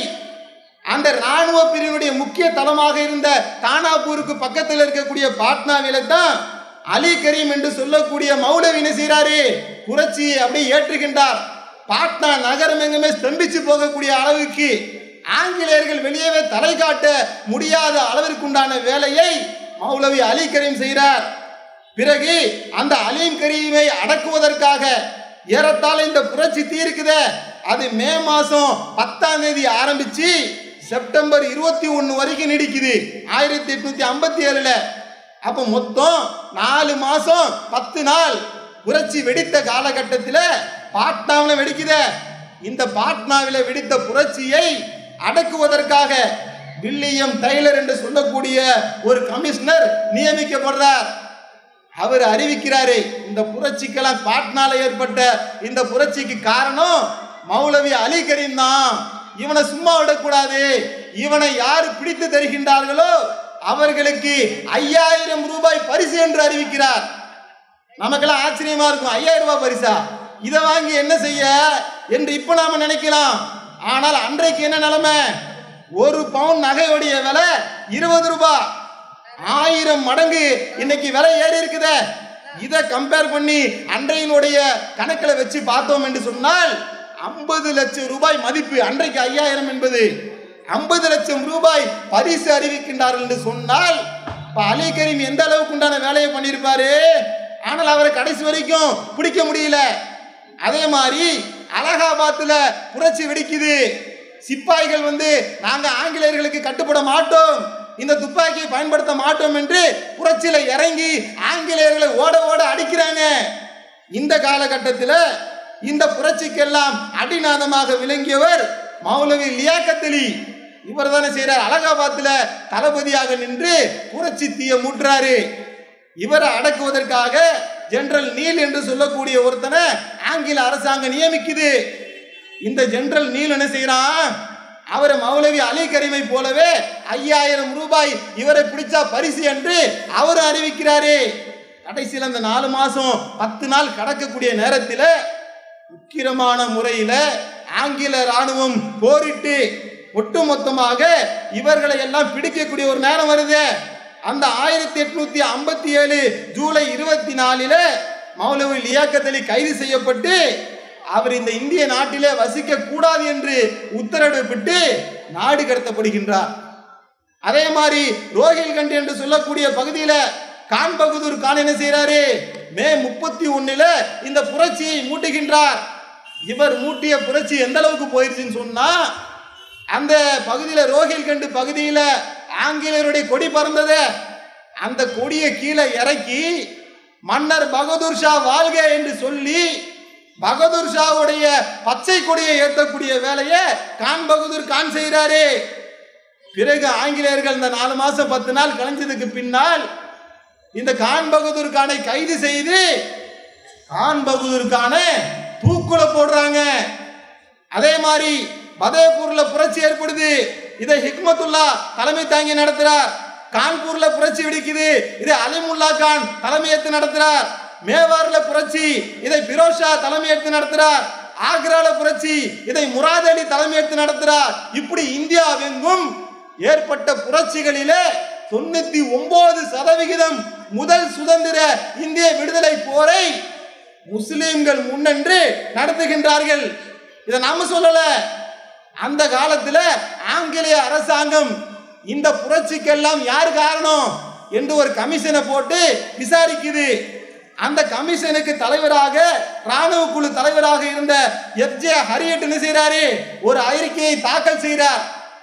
அந்த ராணுவ பிரிவினுடைய முக்கிய தளமாக இருந்த தானாப்பூருக்கு பக்கத்தில் இருக்கக்கூடிய பாட்னாவில தான் அலி கரீம் என்று சொல்லக்கூடிய மௌலவி என்ன செய்றாரு புரட்சியை அப்படியே ஏற்றுகின்றார் பாட்னா நகரம் எங்குமே ஸ்தம்பிச்சு போகக்கூடிய அளவுக்கு ஆங்கிலேயர்கள் வெளியவே தலை காட்ட முடியாத அளவிற்குண்டான வேலையை மௌலவி அலி கரீம் செய்கிறார் பிறகு அந்த அலீம் கரீமை அடக்குவதற்காக ஏறத்தாழ இந்த புரட்சி தீர்க்குதே அது மே மாசம் பத்தாம் தேதி ஆரம்பிச்சு செப்டம்பர் இருபத்தி ஒன்று வரைக்கும் நீடிக்குது ஆயிரத்தி எட்நூத்தி ஐம்பத்தி ஏழுல அப்போ மொத்தம் நாலு மாசம் பத்து நாள் புரட்சி வெடித்த காலகட்டத்தில் பாட்னாவில் வெடிக்குதே இந்த பாட்னாவில் வெடித்த புரட்சியை அடக்குவதற்காக வில்லியம் டைலர் என்று சொல்லக்கூடிய ஒரு கமிஷனர் நியமிக்கப்படுறார் அவர் அறிவிக்கிறாரு இந்த புரட்சிக்கெல்லாம் பாட்னால ஏற்பட்ட இந்த புரட்சிக்கு காரணம் மௌலவி அலி கரீம் தான் இவனை சும்மா விடக்கூடாது இவனை யார் பிடித்து தருகின்றார்களோ அவர்களுக்கு ஐயாயிரம் ரூபாய் பரிசு என்று அறிவிக்கிறார் நமக்கெல்லாம் ஆச்சரியமா இருக்கும் ஐயாயிரம் ரூபாய் பரிசா இதை வாங்கி என்ன செய்ய என்று இப்ப நாம நினைக்கலாம் ஆனால் அன்றைக்கு என்ன நிலைமை ஒரு பவுன் நகையுடைய விலை இருபது ரூபாய் ஆயிரம் மடங்கு இன்னைக்கு விலை ஏறி இருக்குதே இதை கம்பேர் பண்ணி அன்றையினுடைய கணக்கில் வச்சு பார்த்தோம் என்று சொன்னால் ஐம்பது லட்சம் ரூபாய் மதிப்பு அன்றைக்கு ஐயாயிரம் என்பது ஐம்பது லட்சம் ரூபாய் பரிசு அறிவிக்கின்றார்கள் என்று சொன்னால் இப்ப அலி கரீம் எந்த அளவுக்கு உண்டான வேலையை பண்ணியிருப்பாரு ஆனால் அவரை கடைசி வரைக்கும் பிடிக்க முடியல அதே மாதிரி அலகாபாத்தில் புரட்சி வெடிக்குது சிப்பாய்கள் வந்து நாங்க ஆங்கிலேயர்களுக்கு கட்டுப்பட மாட்டோம் இந்த துப்பாக்கியை பயன்படுத்த மாட்டோம் என்று புரட்சியில இறங்கி ஆங்கிலேயர்களை ஓட ஓட அடிக்கிறாங்க இந்த காலகட்டத்தில் இந்த புரட்சிக்கெல்லாம் அடிநாதமாக விளங்கியவர் மௌலவி லியாக்கத்தலி இவர் தானே செய்யறார் அலகாபாத்தில் தளபதியாக நின்று புரட்சி தீய மூட்டுறாரு இவரை அடக்குவதற்காக ஜெனரல் நீல் என்று சொல்லக்கூடிய ஒருத்தனை ஆங்கில அரசாங்கம் நியமிக்குது இந்த ஜெனரல் நீல் என்ன செய்யறான் அவரை மௌலவி அலி கரீமை போலவே ஐயாயிரம் ரூபாய் இவரை பிடிச்சா பரிசு என்று அவர் அறிவிக்கிறாரு கடைசியில் அந்த நாலு மாசம் பத்து நாள் கடக்கக்கூடிய நேரத்தில் உக்கிரமான முறையில் ஆங்கில ராணுவம் போரிட்டு ஒட்டுமொத்தமாக இவர்களை எல்லாம் பிடிக்கக்கூடிய ஒரு நேரம் வருது அந்த ஆயிரத்தி எட்நூத்தி ஐம்பத்தி ஏழு ஜூலை இருபத்தி நாலில மௌலவி லியாக்கத் அலி கைது செய்யப்பட்டு அவர் இந்த இந்திய நாட்டிலே வசிக்க கூடாது என்று உத்தரவிடப்பட்டு நாடு கடத்தப்படுகின்றார் அதே மாதிரி ரோஹில்கண்ட் என்று சொல்லக்கூடிய பகுதியில கான் பகதூர் கான் என்ன செய்யறாரு மே முப்பத்தி ஒண்ணுல இந்த புரட்சியை மூட்டுகின்றார் இவர் மூட்டிய புரட்சி எந்த அளவுக்கு போயிருச்சுன்னு சொன்னா அந்த பகுதியில ரோஹில்கண்ட் பகுதியில ஆங்கிலேயருடைய கொடி பறந்தது அந்த கொடியை கீழே இறக்கி மன்னர் பகதூர் ஷா வாழ்க என்று சொல்லி பகதூர் ஷாவுடைய பச்சை கொடியை ஏற்றக்கூடிய வேலையை கான் பகதூர் கான் செய்கிறாரு பிறகு ஆங்கிலேயர்கள் இந்த நாலு மாசம் பத்து நாள் கழிஞ்சதுக்கு பின்னால் இந்த கான் பகதூர் கானை கைது செய்து கான் பகதூர் கானை தூக்குல போடுறாங்க அதே மாதிரி பதேபூர்ல புரட்சி ஏற்படுது இதை ஹிக்மத்துல்லா தலைமை தாங்கி நடத்துறார் கான்பூர்ல புரட்சி வெடிக்குது இதை அலிமுல்லா கான் தலைமையேற்று நடத்துறார் மேவார்ல புரட்சி இதை பிரோஷா தலைமையேற்று நடத்துறார் ஆக்ரால புரட்சி இதை முராத் அலி தலைமையேற்று நடத்துறார் இப்படி இந்தியாவெங்கும் ஏற்பட்ட புரட்சிகளிலே தொண்ணூத்தி ஒன்பது சதவிகிதம் முதல் சுதந்திர இந்திய விடுதலை போரை முஸ்லிம்கள் முன்னென்று நடத்துகின்றார்கள் இதை நாம சொல்லல அந்த காலத்துல ஆங்கிலேய அரசாங்கம் இந்த புரட்சிக்கெல்லாம் யார் காரணம் என்று ஒரு கமிஷனை போட்டு விசாரிக்குது அந்த கமிஷனுக்கு தலைவராக ராணுவ குழு தலைவராக இருந்த எஃப் ஜே ஹரியட் என்ன செய்யறாரு ஒரு அறிக்கையை தாக்கல் செய்கிறார்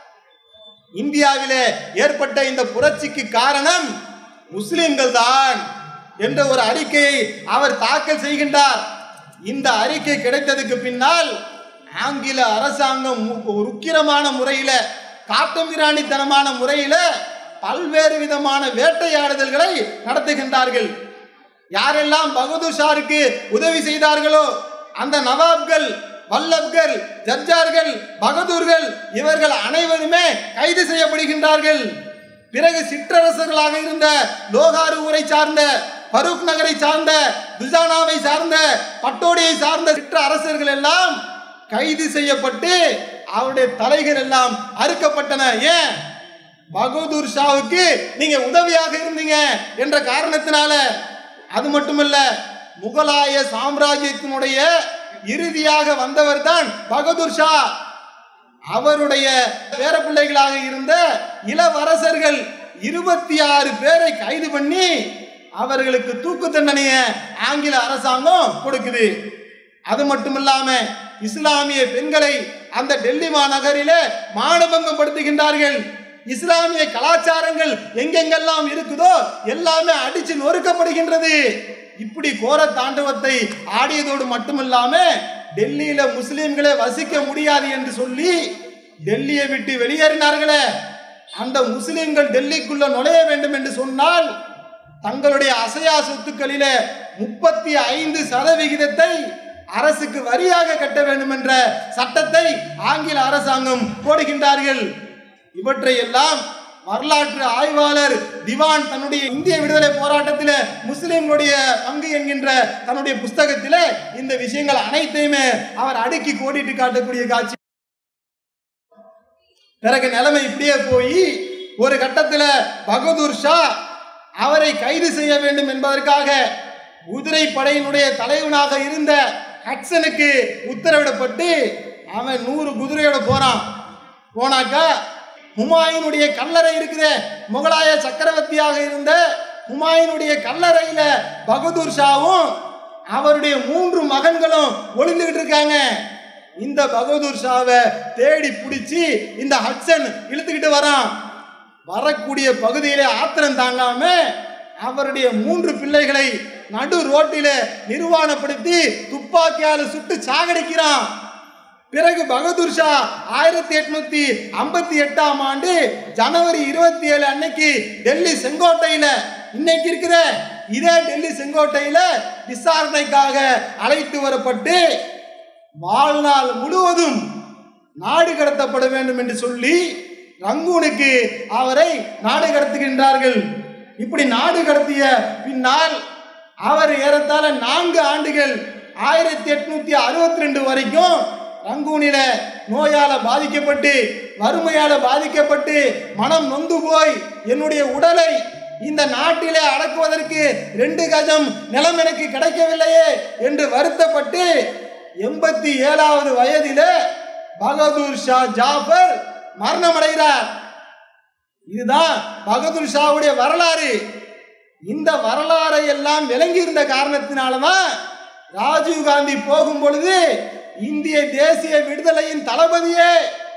இந்தியாவிலே ஏற்பட்ட இந்த புரட்சிக்கு காரணம் முஸ்லிம்கள் தான் என்ற ஒரு அறிக்கையை அவர் தாக்கல் செய்கின்றார் இந்த அறிக்கை கிடைத்ததுக்கு பின்னால் ஆங்கில அரசாங்கம் மு- ஒரு உக்கிரமான முறையில காட்டுமிராணித்தனமான முறையில பல்வேறு விதமான வேட்டையாடுதல்களை நடத்துகின்றார்கள் யாரெல்லாம் பகதூர் ஷாருக்கு உதவி செய்தார்களோ அந்த நவாப்கள் வல்லப்கள் ஜர்ஜார்கள் பகதூர்கள் இவர்கள் அனைவருமே கைது செய்யப்படுகின்றார்கள் பிறகு சிற்றரசர்களாக இருந்த லோகாரு ஊரை சார்ந்த பரூக் நகரை சார்ந்த துஜானாவை சார்ந்த பட்டோடியை சார்ந்த சிற்ற அரசர்கள் எல்லாம் கைது செய்யப்பட்டு அவருடைய தலைகள் எல்லாம் அறுக்கப்பட்டன ஏன் பகதூர் ஷாவுக்கு நீங்க உதவியாக இருந்தீங்க என்ற காரணத்தினால அது மட்டுமல்ல முகலாய சாம்ராஜ்யத்தினுடைய இறுதியாக வந்தவர் தான் பகதூர் ஷா அவருடைய பேரப்பிள்ளைகளாக இருந்த இளவரசர்கள் இருபத்தி ஆறு பேரை கைது பண்ணி அவர்களுக்கு தூக்கு தண்டனையை ஆங்கில அரசாங்கம் கொடுக்குது அது மட்டும் இல்லாம இஸ்லாமிய பெண்களை அந்த டெல்லி மாநகரிலே மானபங்கப்படுத்துகின்றார்கள் இஸ்லாமிய கலாச்சாரங்கள் எங்கெங்கெல்லாம் இருக்குதோ எல்லாமே அடிச்சு நொறுக்கப்படுகின்றது இப்படி கோர தாண்டவத்தை ஆடியதோடு மட்டுமில்லாம டெல்லியில முஸ்லிம்களை வசிக்க முடியாது என்று சொல்லி டெல்லியை விட்டு வெளியேறினார்களே அந்த முஸ்லிம்கள் டெல்லிக்குள்ள நுழைய வேண்டும் என்று சொன்னால் தங்களுடைய அசையா சொத்துக்களிலே முப்பத்தி ஐந்து சதவிகிதத்தை அரசுக்கு வரியாக கட்ட வேண்டும் என்ற சட்டத்தை ஆங்கில அரசாங்கம் போடுகின்றார்கள் இவற்றை எல்லாம் வரலாற்று ஆய்வாளர் திவான் தன்னுடைய இந்திய விடுதலை போராட்டத்தில் முஸ்லிம்களுடைய பங்கு என்கின்ற தன்னுடைய புஸ்தகத்தில் இந்த விஷயங்கள் அனைத்தையுமே அவர் அடுக்கி கோடிட்டு காட்டக்கூடிய காட்சி பிறகு நிலைமை இப்படியே போய் ஒரு கட்டத்தில் பகதூர் ஷா அவரை கைது செய்ய வேண்டும் என்பதற்காக குதிரை படையினுடைய தலைவனாக இருந்த ஹட்சனுக்கு உத்தரவிடப்பட்டு அவன் நூறு குதிரையோட போறான் போனாக்கா ஹுமாயூனுடைய கல்லறை இருக்குது முகலாய சக்கரவர்த்தியாக இருந்த ஹுமாயூனுடைய கல்லறையில பகதூர் ஷாவும் அவருடைய மூன்று மகன்களும் ஒளிந்துகிட்டு இருக்காங்க இந்த பகதூர் ஷாவை தேடி பிடிச்சி இந்த ஹட்சன் இழுத்துக்கிட்டு வரான் வரக்கூடிய பகுதியிலே ஆத்திரம் தாங்காம அவருடைய மூன்று பிள்ளைகளை நடு ரோட்டில நிர்வாணப்படுத்தி துப்பாக்கியால சுட்டு சாகடிக்கிறான் பிறகு பகதூர் ஷா ஆயிரத்தி எட்நூத்தி ஐம்பத்தி எட்டாம் ஆண்டு ஜனவரி இருபத்தி ஏழு அன்னைக்கு டெல்லி செங்கோட்டையில இன்னைக்கு இருக்கிற இதே டெல்லி செங்கோட்டையில விசாரணைக்காக அழைத்து வரப்பட்டு வாழ்நாள் முழுவதும் நாடு கடத்தப்பட வேண்டும் என்று சொல்லி ரங்கூனுக்கு அவரை நாடு கடத்துகின்றார்கள் இப்படி நாடு கடத்திய பின்னால் அவர் ஏறத்தாழ நான்கு ஆண்டுகள் ஆயிரத்தி எட்நூத்தி அறுபத்தி ரெண்டு வரைக்கும் ரங்கூனில நோயால பாதிக்கப்பட்டு வறுமையால பாதிக்கப்பட்டு மனம் நொந்து போய் என்னுடைய உடலை இந்த நாட்டிலே அடக்குவதற்கு ரெண்டு கஜம் நிலம் எனக்கு கிடைக்கவில்லையே என்று வருத்தப்பட்டு எண்பத்தி ஏழாவது வயதிலே பகதூர் ஷா ஜாஃபர் மரணமடைகிறார் இதுதான் பகதூர் ஷாவுடைய வரலாறு இந்த வரலாறை எல்லாம் விளங்கி இருந்த காரணத்தினாலதான் ராஜீவ் காந்தி போகும் பொழுது இந்திய தேசிய விடுதலையின் தளபதியே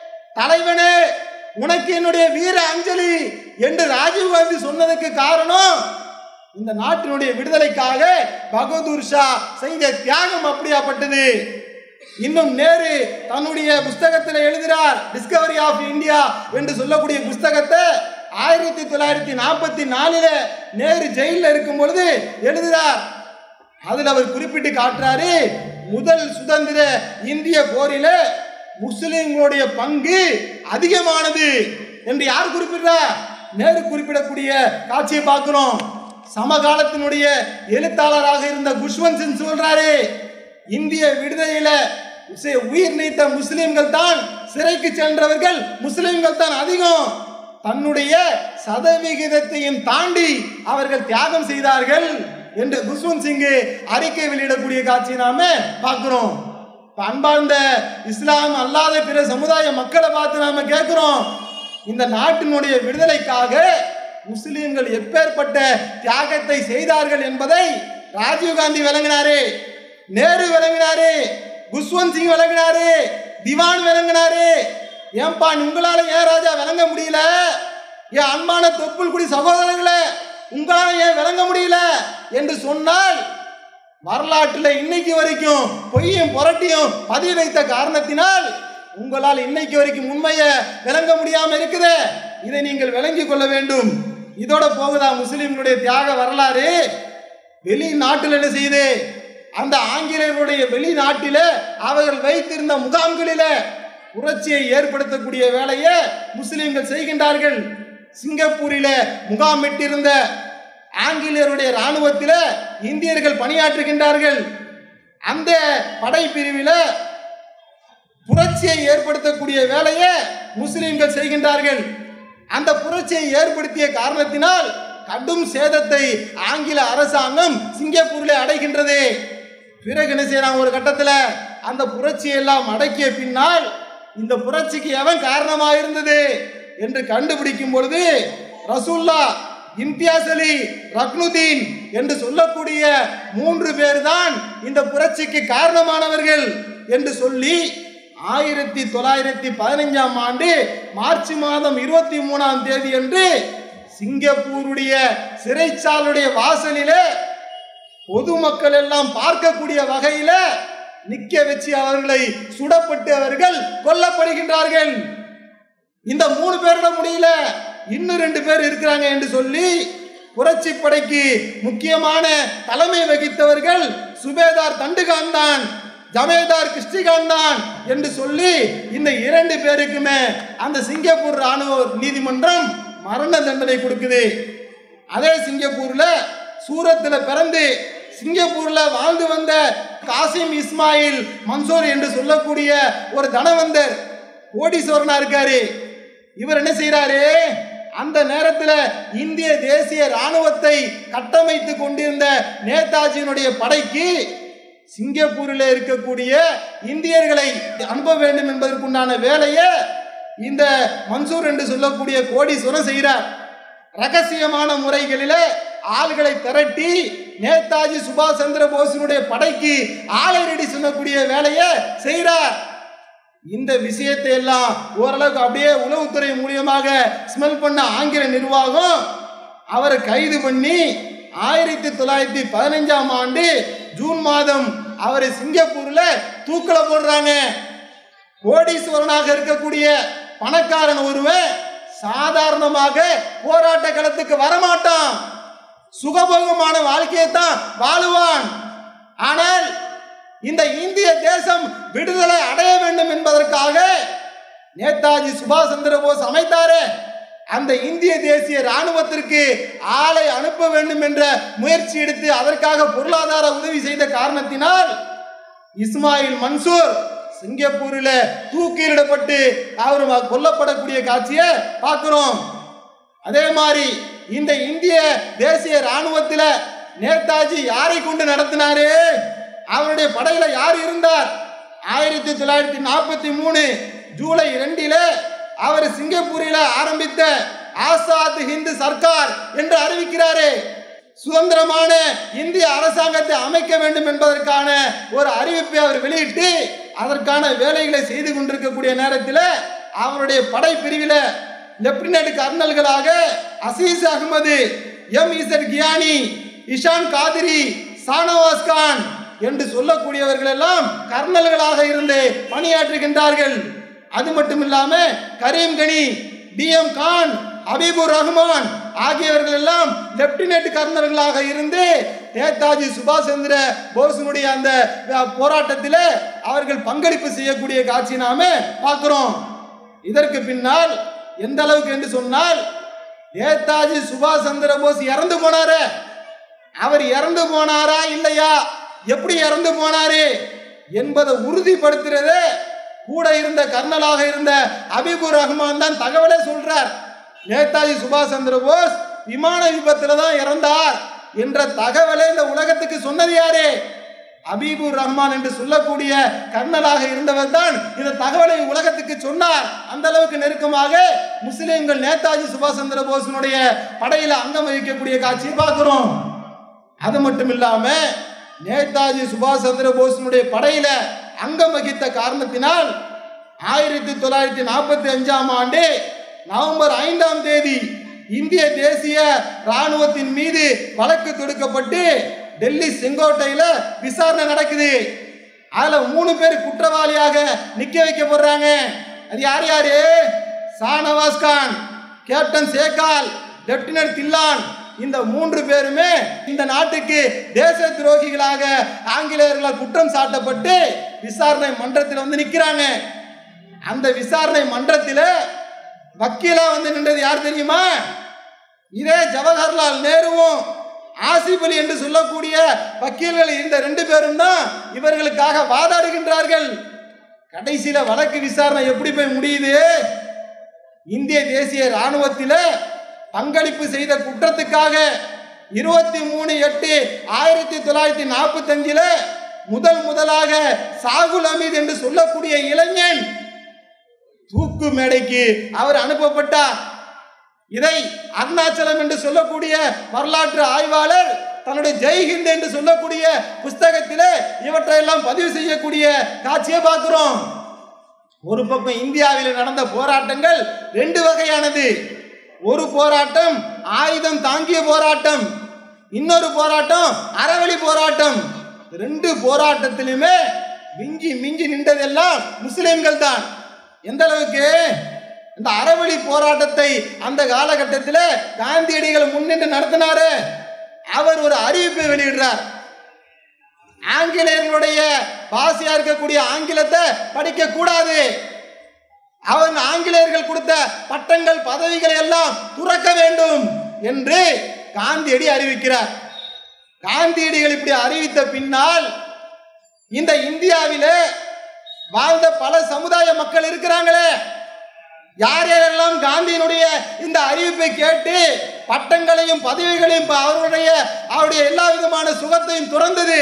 தலைவனே உனக்கு என்னுடைய வீர அஞ்சலி என்று ராஜீவ் காந்தி சொன்னதுக்கு காரணம் இந்த நாட்டினுடைய விடுதலைக்காக பகதூர் ஷா செய்த தியாகம் அப்படியாப்பட்டது இன்னும் நேரு தன்னுடைய புஸ்தகத்தில் எழுதுகிறார் டிஸ்கவரி ஆஃப் இந்தியா என்று சொல்லக்கூடிய புஸ்தகத்தை ஆயிரத்தி தொள்ளாயிரத்தி நாற்பத்தி நாலுல நேரு ஜெயிலில் இருக்கும் பொழுது எழுதுகிறார் அதில் அவர் குறிப்பிட்டு காட்டுறாரு முதல் சுதந்திர இந்திய போரில முஸ்லிம்களுடைய பங்கு அதிகமானது என்று யார் குறிப்பிடுறார் நேரு குறிப்பிடக்கூடிய காட்சியை பார்க்கிறோம் சமகாலத்தினுடைய எழுத்தாளராக இருந்த குஷ்வந்த் சிங் சொல்றாரு இந்திய விடுதலையில உசே- உயிர் நீத்த முஸ்லிம்கள் தான் சிறைக்கு சென்றவர்கள் முஸ்லிம்கள் தான் அதிகம் தன்னுடைய சதவிகிதத்தையும் தாண்டி அவர்கள் தியாகம் செய்தார்கள் என்று குஷ்வந்த் சிங் அறிக்கை வெளியிடக்கூடிய காட்சியை நாம பார்க்கிறோம் இப்ப அன்பார்ந்த இஸ்லாம் அல்லாத பிற சமுதாய மக்களை பார்த்து நாம கேட்கிறோம் இந்த நாட்டினுடைய விடுதலைக்காக முஸ்லிம்கள் எப்பேற்பட்ட தியாகத்தை செய்தார்கள் என்பதை ராஜீவ் காந்தி விளங்கினாரு நேரு விளங்கினாரு குஷ்வந்த் சிங் விளங்கினாரு திவான் விளங்கினாரு ஏன்பா உங்களால ஏன் ராஜா விளங்க முடியல என் அன்பான தொப்புள் குடி சகோதரர்களே உங்களால ஏன் விளங்க முடியல என்று சொன்னால் வரலாற்றில் இன்னைக்கு வரைக்கும் பொய்யும் புரட்டியும் பதிவு வைத்த காரணத்தினால் உங்களால் இன்னைக்கு வரைக்கும் உண்மையை விளங்க முடியாம இருக்குது இதை நீங்கள் விளங்கிக் கொள்ள வேண்டும் இதோட போகுதா முஸ்லிம்களுடைய தியாக வரலாறு வெளிநாட்டில் என்ன செய்யுது அந்த ஆங்கிலேயர்களுடைய வெளிநாட்டில அவர்கள் வைத்திருந்த முகாம்களில புரட்சியை ஏற்படுத்தக்கூடிய வேலையை முஸ்லிம்கள் செய்கின்றார்கள் சிங்கப்பூரில முகாமிட்டிருந்த ஆங்கிலேயருடைய இராணுவத்தில இந்தியர்கள் பணியாற்றுகின்றார்கள் அந்த படைப்பிரிவில புரட்சியை ஏற்படுத்தக்கூடிய வேலையை முஸ்லிம்கள் செய்கின்றார்கள் அந்த புரட்சியை ஏற்படுத்திய காரணத்தினால் கடும் சேதத்தை ஆங்கில அரசாங்கம் சிங்கப்பூரில் அடைகின்றது பிறகு என்ன செய்யறாங்க ஒரு கட்டத்தில் அந்த புரட்சியை எல்லாம் அடக்கிய பின்னால் இந்த புரட்சிக்கு எவன் காரணமாக இருந்தது என்று கண்டுபிடிக்கும் பொழுது ரசூல்லா இம்தியாஸ் அலி ரக்னுதீன் என்று சொல்லக்கூடிய மூன்று பேர் தான் இந்த புரட்சிக்கு காரணமானவர்கள் என்று சொல்லி ஆயிரத்தி தொள்ளாயிரத்தி பதினைஞ்சாம் ஆண்டு மார்ச் மாதம் இருபத்தி மூணாம் தேதி அன்று சிங்கப்பூருடைய சிறைச்சாலுடைய வாசலிலே பொதுமக்கள் எல்லாம் பார்க்கக்கூடிய வகையில நிக்க வச்சு அவர்களை சுடப்பட்டு அவர்கள் கொல்லப்படுகின்றார்கள் இந்த மூணு பேரோட முடியல இன்னும் ரெண்டு பேர் இருக்கிறாங்க என்று சொல்லி புரட்சி படைக்கு முக்கியமான தலைமை வகித்தவர்கள் சுபேதார் தண்டுகான் தான் ஜமேதார் கிருஷ்டிகான் தான் என்று சொல்லி இந்த இரண்டு பேருக்குமே அந்த சிங்கப்பூர் ராணுவ நீதிமன்றம் மரண தண்டனை கொடுக்குது அதே சிங்கப்பூர்ல சூரத்தில் பிறந்து சிங்கப்பூர்ல வாழ்ந்து வந்த காசிம் இஸ்மாயில் மன்சூர் என்று சொல்லக்கூடிய ஒரு தனவந்தர் கோடீஸ்வரனா இருக்காரு இவர் என்ன செய்யறாரு அந்த நேரத்தில் இந்திய தேசிய ராணுவத்தை கட்டமைத்து கொண்டிருந்த நேதாஜியினுடைய படைக்கு சிங்கப்பூரில் இருக்கக்கூடிய இந்தியர்களை அனுப்ப வேண்டும் என்பதற்குண்டான வேலையை இந்த மன்சூர் என்று சொல்லக்கூடிய கோடீஸ்வரன் செய்கிறார் ரகசியமான முறைகளில் ஆள்களை திரட்டி நேதாஜி சுபாஷ் சந்திர போஸினுடைய படைக்கு ஆலை ரெடி சொல்லக்கூடிய வேலையை செய்கிறார் இந்த விஷயத்தை எல்லாம் ஓரளவுக்கு அப்படியே உளவுத்துறை மூலியமாக ஸ்மெல் பண்ண ஆங்கில நிர்வாகம் அவரை கைது பண்ணி ஆயிரத்தி தொள்ளாயிரத்தி பதினஞ்சாம் ஆண்டு ஜூன் மாதம் அவரை சிங்கப்பூர்ல தூக்கில போடுறாங்க கோடீஸ்வரனாக இருக்கக்கூடிய பணக்காரன் ஒருவன் சாதாரணமாக போராட்ட களத்துக்கு வரமாட்டான் சுகபோகமான வாழ்க்கையை தான் வாழுவான் ஆனால் இந்த இந்திய தேசம் விடுதலை அடைய வேண்டும் என்பதற்காக நேதாஜி சுபாஷ் சந்திர போஸ் அமைத்தாரே அந்த இந்திய தேசிய ராணுவத்திற்கு ஆளை அனுப்ப வேண்டும் என்ற முயற்சி எடுத்து அதற்காக பொருளாதார உதவி செய்த காரணத்தினால் இஸ்மாயில் மன்சூர் சிங்கப்பூரில் தூக்கிலிடப்பட்டு அவர் கொல்லப்படக்கூடிய காட்சியை பார்க்கிறோம் அதே மாதிரி இந்த இந்திய தேசிய ராணுவத்தில் நேதாஜி யாரை கொண்டு நடத்தினாரு அவருடைய படையில யார் இருந்தார் ஆயிரத்தி தொள்ளாயிரத்தி நாற்பத்தி மூணு ஜூலை ரெண்டில் அவர் சிங்கப்பூரில் ஆரம்பித்த ஆசாத் ஹிந்து சர்க்கார் என்று அறிவிக்கிறாரே சுதந்திரமான இந்திய அரசாங்கத்தை அமைக்க வேண்டும் என்பதற்கான ஒரு அறிவிப்பை அவர் வெளியிட்டு அதற்கான வேலைகளை செய்து கொண்டிருக்கக்கூடிய நேரத்தில் அவருடைய படை பிரிவில் லெப்டினன்ட் கர்னல்களாக அசீஸ் அகமது எம் இசட் கியானி இஷான் காதிரி சானவாஸ் கான் என்று சொல்லக்கூடியவர்கள் எல்லாம் கர்னல்களாக இருந்து பணியாற்றுகின்றார்கள் அது மட்டும் இல்லாம கரீம் கனி டி எம் கான் ஹபீபுர் ரஹ்மான் ஆகியவர்கள் எல்லாம் லெப்டினன்ட் கர்னல்களாக இருந்து நேதாஜி சுபாஷ் சந்திர போஸினுடைய அந்த அஹ், போராட்டத்தில் அவர்கள் பங்களிப்பு செய்யக்கூடிய காட்சி நாம பார்க்கிறோம் இதற்கு பின்னால் எந்த அளவுக்கு என்று சொன்னால் நேதாஜி சுபாஷ் சந்திர போஸ் இறந்து போனாரு அவர் இறந்து போனாரா இல்லையா எப்படி இறந்து போனாரு என்பதை உறுதிப்படுத்துறது கூட இருந்த கர்னலாக இருந்த அபிபுர் ரஹ்மான் தான் தகவலே சொல்றார் நேதாஜி சுபாஷ் சந்திர போஸ் விமான விபத்துல தான் இறந்தார் என்ற தகவலை இந்த உலகத்துக்கு சொன்னது யாரு அபீபுர் ரஹ்மான் என்று சொல்லக்கூடிய கர்னலாக இருந்தவர் தான் இந்த தகவலை உலகத்துக்கு சொன்னார் அந்த அளவுக்கு நெருக்கமாக முஸ்லிம்கள் நேதாஜி சுபாஷ் சந்திர போஸினுடைய படையில அங்கம் வகிக்கக்கூடிய காட்சியை பார்க்கிறோம் அது மட்டும் இல்லாம நேதாஜி சுபாஷ் சந்திர போஸினுடைய படையில அங்கம் வகித்த காரணத்தினால் ஆயிரத்தி தொள்ளாயிரத்தி நாற்பத்தி அஞ்சாம் ஆண்டு நவம்பர் ஐந்தாம் தேதி இந்திய தேசிய ராணுவத்தின் மீது வழக்கு தொடுக்கப்பட்டு டெல்லி செங்கோட்டையில விசாரணை நடக்குது அதுல மூணு பேர் குற்றவாளியாக நிக்க வைக்கப்படுறாங்க அது யார் யாரு ஷானவாஸ் கான் கேப்டன் சேகால் லெப்டினன்ட் தில்லான் இந்த மூன்று பேருமே இந்த நாட்டுக்கு தேச துரோகிகளாக ஆங்கிலேயர்களால் குற்றம் சாட்டப்பட்டு விசாரணை மன்றத்தில் வந்து நிக்கிறாங்க அந்த விசாரணை மன்றத்தில் வக்கீலா வந்து நின்றது யார் தெரியுமா இதே ஜவஹர்லால் நேருவும் ஆசிப் அலி என்று சொல்லக்கூடிய வக்கீல்கள் இந்த ரெண்டு பேரும் தான் இவர்களுக்காக வாதாடுகின்றார்கள் கடைசியில வழக்கு விசாரணை எப்படி போய் முடியுது இந்திய தேசிய ராணுவத்தில் பங்களிப்பு செய்த குற்றத்துக்காக இருபத்தி மூணு எட்டு ஆயிரத்தி தொள்ளாயிரத்தி நாற்பத்தி அஞ்சுல முதல் முதலாக சாகுல் அமீத் என்று சொல்லக்கூடிய இளைஞன் தூக்கு மேடைக்கு அவர் அனுப்பப்பட்டார் இதை அருணாச்சலம் என்று சொல்லக்கூடிய வரலாற்று ஆய்வாளர் தன்னுடைய ஜெய்ஹிந்த் என்று சொல்லக்கூடிய புஸ்தகத்திலே இவற்றையெல்லாம் பதிவு செய்யக்கூடிய காட்சியை பார்க்கிறோம் ஒரு பக்கம் இந்தியாவில் நடந்த போராட்டங்கள் ரெண்டு வகையானது ஒரு போராட்டம் ஆயுதம் தாங்கிய போராட்டம் இன்னொரு போராட்டம் அறவழி போராட்டம் ரெண்டு போராட்டத்திலுமே மிஞ்சி மிஞ்சி நின்றதெல்லாம் முஸ்லிம்கள் தான் எந்த அளவுக்கு இந்த அறவழி போராட்டத்தை அந்த காலகட்டத்தில் காந்தியடிகள் முன்னின்று நடத்தினாரு அவர் ஒரு அறிவிப்பை வெளியிடுறார் ஆங்கிலேயர்களுடைய பாசியா இருக்கக்கூடிய ஆங்கிலத்தை படிக்க கூடாது அவங்க ஆங்கிலேயர்கள் கொடுத்த பட்டங்கள் பதவிகளை எல்லாம் துறக்க வேண்டும் என்று காந்தியடி அறிவிக்கிறார் காந்தியடிகள் இப்படி அறிவித்த பின்னால் இந்த இந்தியாவிலே வாழ்ந்த பல சமுதாய மக்கள் இருக்கிறாங்களே யார் யாரெல்லாம் காந்தியினுடைய இந்த அறிவிப்பை கேட்டு பட்டங்களையும் பதவிகளையும் ப- அவருடைய அவருடைய எல்லா விதமான சுகத்தையும் துறந்தது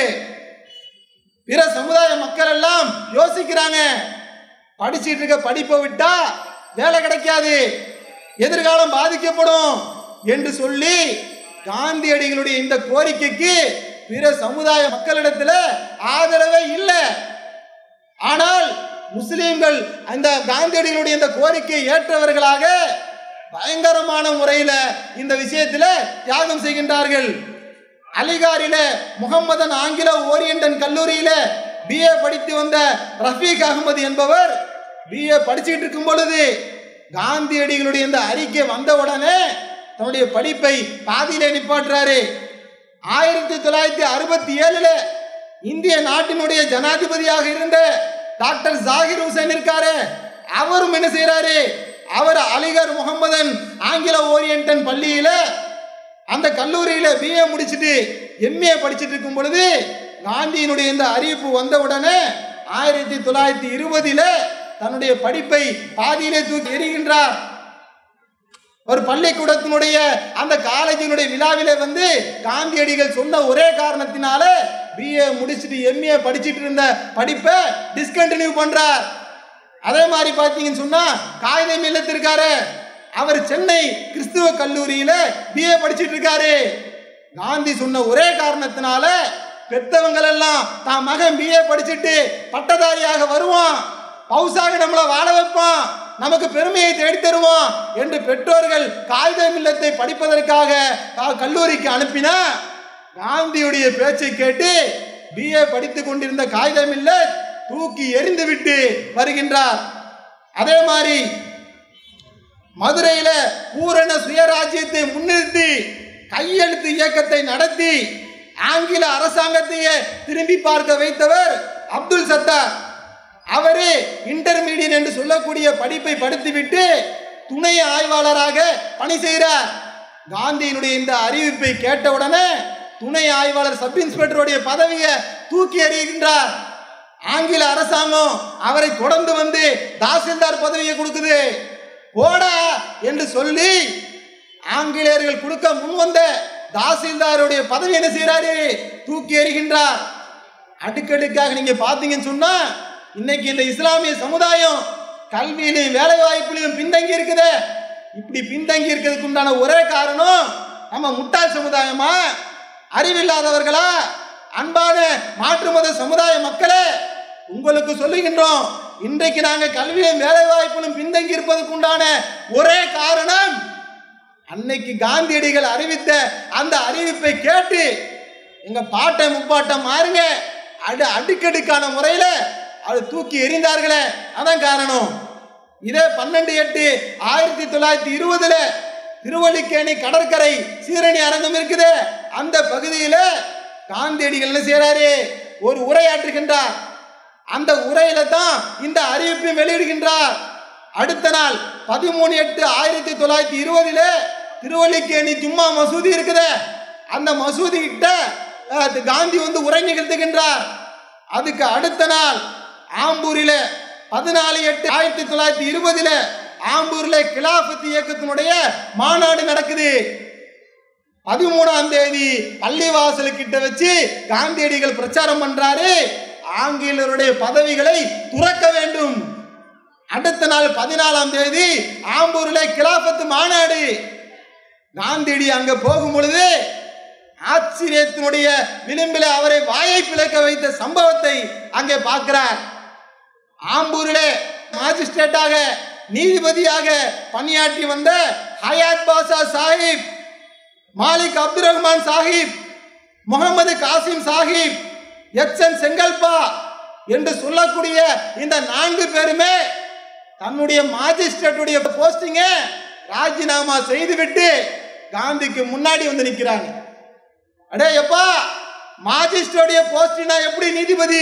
பிற சமுதாய மக்கள் எல்லாம் யோசிக்கிறாங்க படிச்சிட்டு இருக்க படிப்பை விட்டா வேலை கிடைக்காது எதிர்காலம் பாதிக்கப்படும் என்று சொல்லி காந்தியடிகளுடைய இந்த கோரிக்கைக்கு பிற சமுதாய மக்களிடத்துல ஆதரவே இல்லை ஆனால் முஸ்லிம்கள் அந்த காந்தியடிகளுடைய இந்த கோரிக்கையை ஏற்றவர்களாக பயங்கரமான முறையில இந்த விஷயத்துல தியாகம் செய்கின்றார்கள் அலிகாரில முகம்மதன் ஆங்கில ஓரியன்டன் கல்லூரியில பிஏ படித்து வந்த ரஃபீக் அகமது என்பவர் பிஏ படிச்சுட்டு இருக்கும் பொழுது காந்தியடிகளுடைய இந்த அறிக்கை வந்த உடனே தன்னுடைய படிப்பை பாதியிலே நிப்பாட்டுறாரு ஆயிரத்தி தொள்ளாயிரத்தி அறுபத்தி ஏழுல இந்திய நாட்டினுடைய ஜனாதிபதியாக இருந்த டாக்டர் ஜாகிர் ஹுசைன் இருக்காரு அவரும் என்ன செய்யறாரு அவர் அலிகர் முகமதன் ஆங்கில ஓரியன்டன் பள்ளியில அந்த கல்லூரியில பிஏ முடிச்சுட்டு எம்ஏ படிச்சுட்டு இருக்கும் பொழுது காந்தியினுடைய இந்த அறிவிப்பு வந்த உடனே ஆயிரத்தி தொள்ளாயிரத்தி இருபதில தன்னுடைய படிப்பை பாதியிலே தூக்கி எறிகின்றார் ஒரு பள்ளிக்கூடத்தினுடைய அந்த காலேஜினுடைய விழாவிலே வந்து காந்தியடிகள் சொன்ன ஒரே காரணத்தினால பிஏ முடிச்சுட்டு எம்ஏ படிச்சிட்டு இருந்த படிப்பை டிஸ்கண்டினியூ பண்றார் அதே மாதிரி பார்த்தீங்கன்னு சொன்னா காகிதம் இல்லத்திருக்காரு அவர் சென்னை கிறிஸ்துவ கல்லூரியில பிஏ படிச்சிட்டு இருக்காரு காந்தி சொன்ன ஒரே காரணத்தினால பெத்தவங்கள் எல்லாம் தான் மகன் பிஏ படிச்சுட்டு பட்டதாரியாக வருவான் பவுசாக நம்மளை வாழ வைப்பான் நமக்கு பெருமையை தேடி தருவான் என்று பெற்றோர்கள் காகிதம் இல்லத்தை படிப்பதற்காக க- கல்லூரிக்கு அனுப்பினா காந்தியுடைய பேச்சை கேட்டு பிஏ படித்துக் கொண்டிருந்த காகிதம் இல்ல தூக்கி எறிந்து விட்டு வருகின்றார் அதே மாதிரி மதுரையில பூரண சுயராஜ்யத்தை முன்னிறுத்தி கையெழுத்து இயக்கத்தை நடத்தி ஆங்கில அரசாங்கத்தையே திரும்பி பார்க்க வைத்தவர் அப்துல் சத்தார் அவரு இன்டர்மீடியட் என்று சொல்லக்கூடிய படிப்பை படித்துவிட்டு துணை ஆய்வாளராக பணி செய்கிறார் காந்தியினுடைய இந்த அறிவிப்பை கேட்டவுடனே துணை ஆய்வாளர் சப் இன்ஸ்பெக்டருடைய பதவியை தூக்கி எறிகின்றார் ஆங்கில அரசாங்கம் அவரை தொடர்ந்து வந்து தாசில்தார் பதவியை கொடுக்குது போடா என்று சொல்லி ஆங்கிலேயர்கள் கொடுக்க முன்வந்த தாசில்தாருடைய பதவி என்ன செய்யறாரு தூக்கி எறிகின்றார் அடுக்கடுக்காக நீங்க பாத்தீங்கன்னு சொன்னா இன்னைக்கு இந்த இஸ்லாமிய சமுதாயம் கல்வியிலையும் வேலை வாய்ப்புலையும் பின்தங்கி இருக்குது இப்படி பின்தங்கி இருக்கிறதுக்கு உண்டான ஒரே காரணம் நம்ம முட்டாள் சமுதாயமா அறிவில்லாதவர்களா அன்பான மாற்று மத சமுதாய மக்களே உங்களுக்கு சொல்லுகின்றோம் இன்றைக்கு நாங்க கல்வியிலும் வேலை வாய்ப்பிலும் பின்தங்கி இருப்பதற்கு உண்டான ஒரே காரணம் அன்னைக்கு காந்தியடிகள் அறிவித்த அந்த அறிவிப்பை கேட்டு எங்க பாட்டை முப்பாட்டை மாறுங்க அடு அடுக்கடுக்கான முறையில அது தூக்கி எறிந்தார்களே அதான் காரணம் இதே பன்னெண்டு எட்டு ஆயிரத்தி தொள்ளாயிரத்தி இருபதுல திருவல்லிக்கேணி கடற்கரை சீரணி அரங்கம் இருக்குது அந்த பகுதியில காந்தியடிகள் என்ன செய்யறாரு ஒரு உரையாற்றுகின்றார் அந்த உரையில தான் இந்த அறிவிப்பை வெளியிடுகின்றார் அடுத்த நாள் பதிமூணு எட்டு ஆயிரத்தி தொள்ளாயிரத்தி இருபதுல திருவல்லிக்கேணி ஜும்மா மசூதி இருக்குது அந்த மசூதி கிட்ட அஹ், காந்தி வந்து உரை நிகழ்த்துகின்றார் அதுக்கு அடுத்த நாள் ஆம்பூரில பதினாலு எட்டு ஆயிரத்தி தொள்ளாயிரத்தி இருபதுல ஆம்பூர்ல கிலாபத் இயக்கத்தினுடைய மாநாடு நடக்குது பதிமூணாம் தேதி பள்ளிவாசல் கிட்ட வச்சு காந்தியடிகள் பிரச்சாரம் பண்றாரு ஆங்கிலேயருடைய பதவிகளை துறக்க வேண்டும் அடுத்த நாள் பதினாலாம் தேதி ஆம்பூர்ல கிலாபத்து மாநாடு காந்தியடி அங்க போகும் பொழுது ஆச்சரியத்தினுடைய விளிம்பில் அவரை வாயை பிளக்க வைத்த சம்பவத்தை அங்கே பார்க்கிறார் ஆம்பூரிலே மாஜிஸ்ட்ரேட்டாக நீதிபதியாக பணியாற்றி வந்த ஹயாத் பாஷா சாஹிப் மாலிக் அப்துல் ரஹ்மான் சாஹிப் முகமது காசிம் சாஹிப் எச் என் செங்கல்பா என்று சொல்லக்கூடிய இந்த நான்கு பேருமே தன்னுடைய மாஜிஸ்ட்ரேட்டுடைய போஸ்டிங்க ராஜினாமா செய்துவிட்டு காந்திக்கு முன்னாடி வந்து நிற்கிறாங்க அடே எப்பா மாஜிஸ்ட்ரேட்டுடைய போஸ்டினா எப்படி நீதிபதி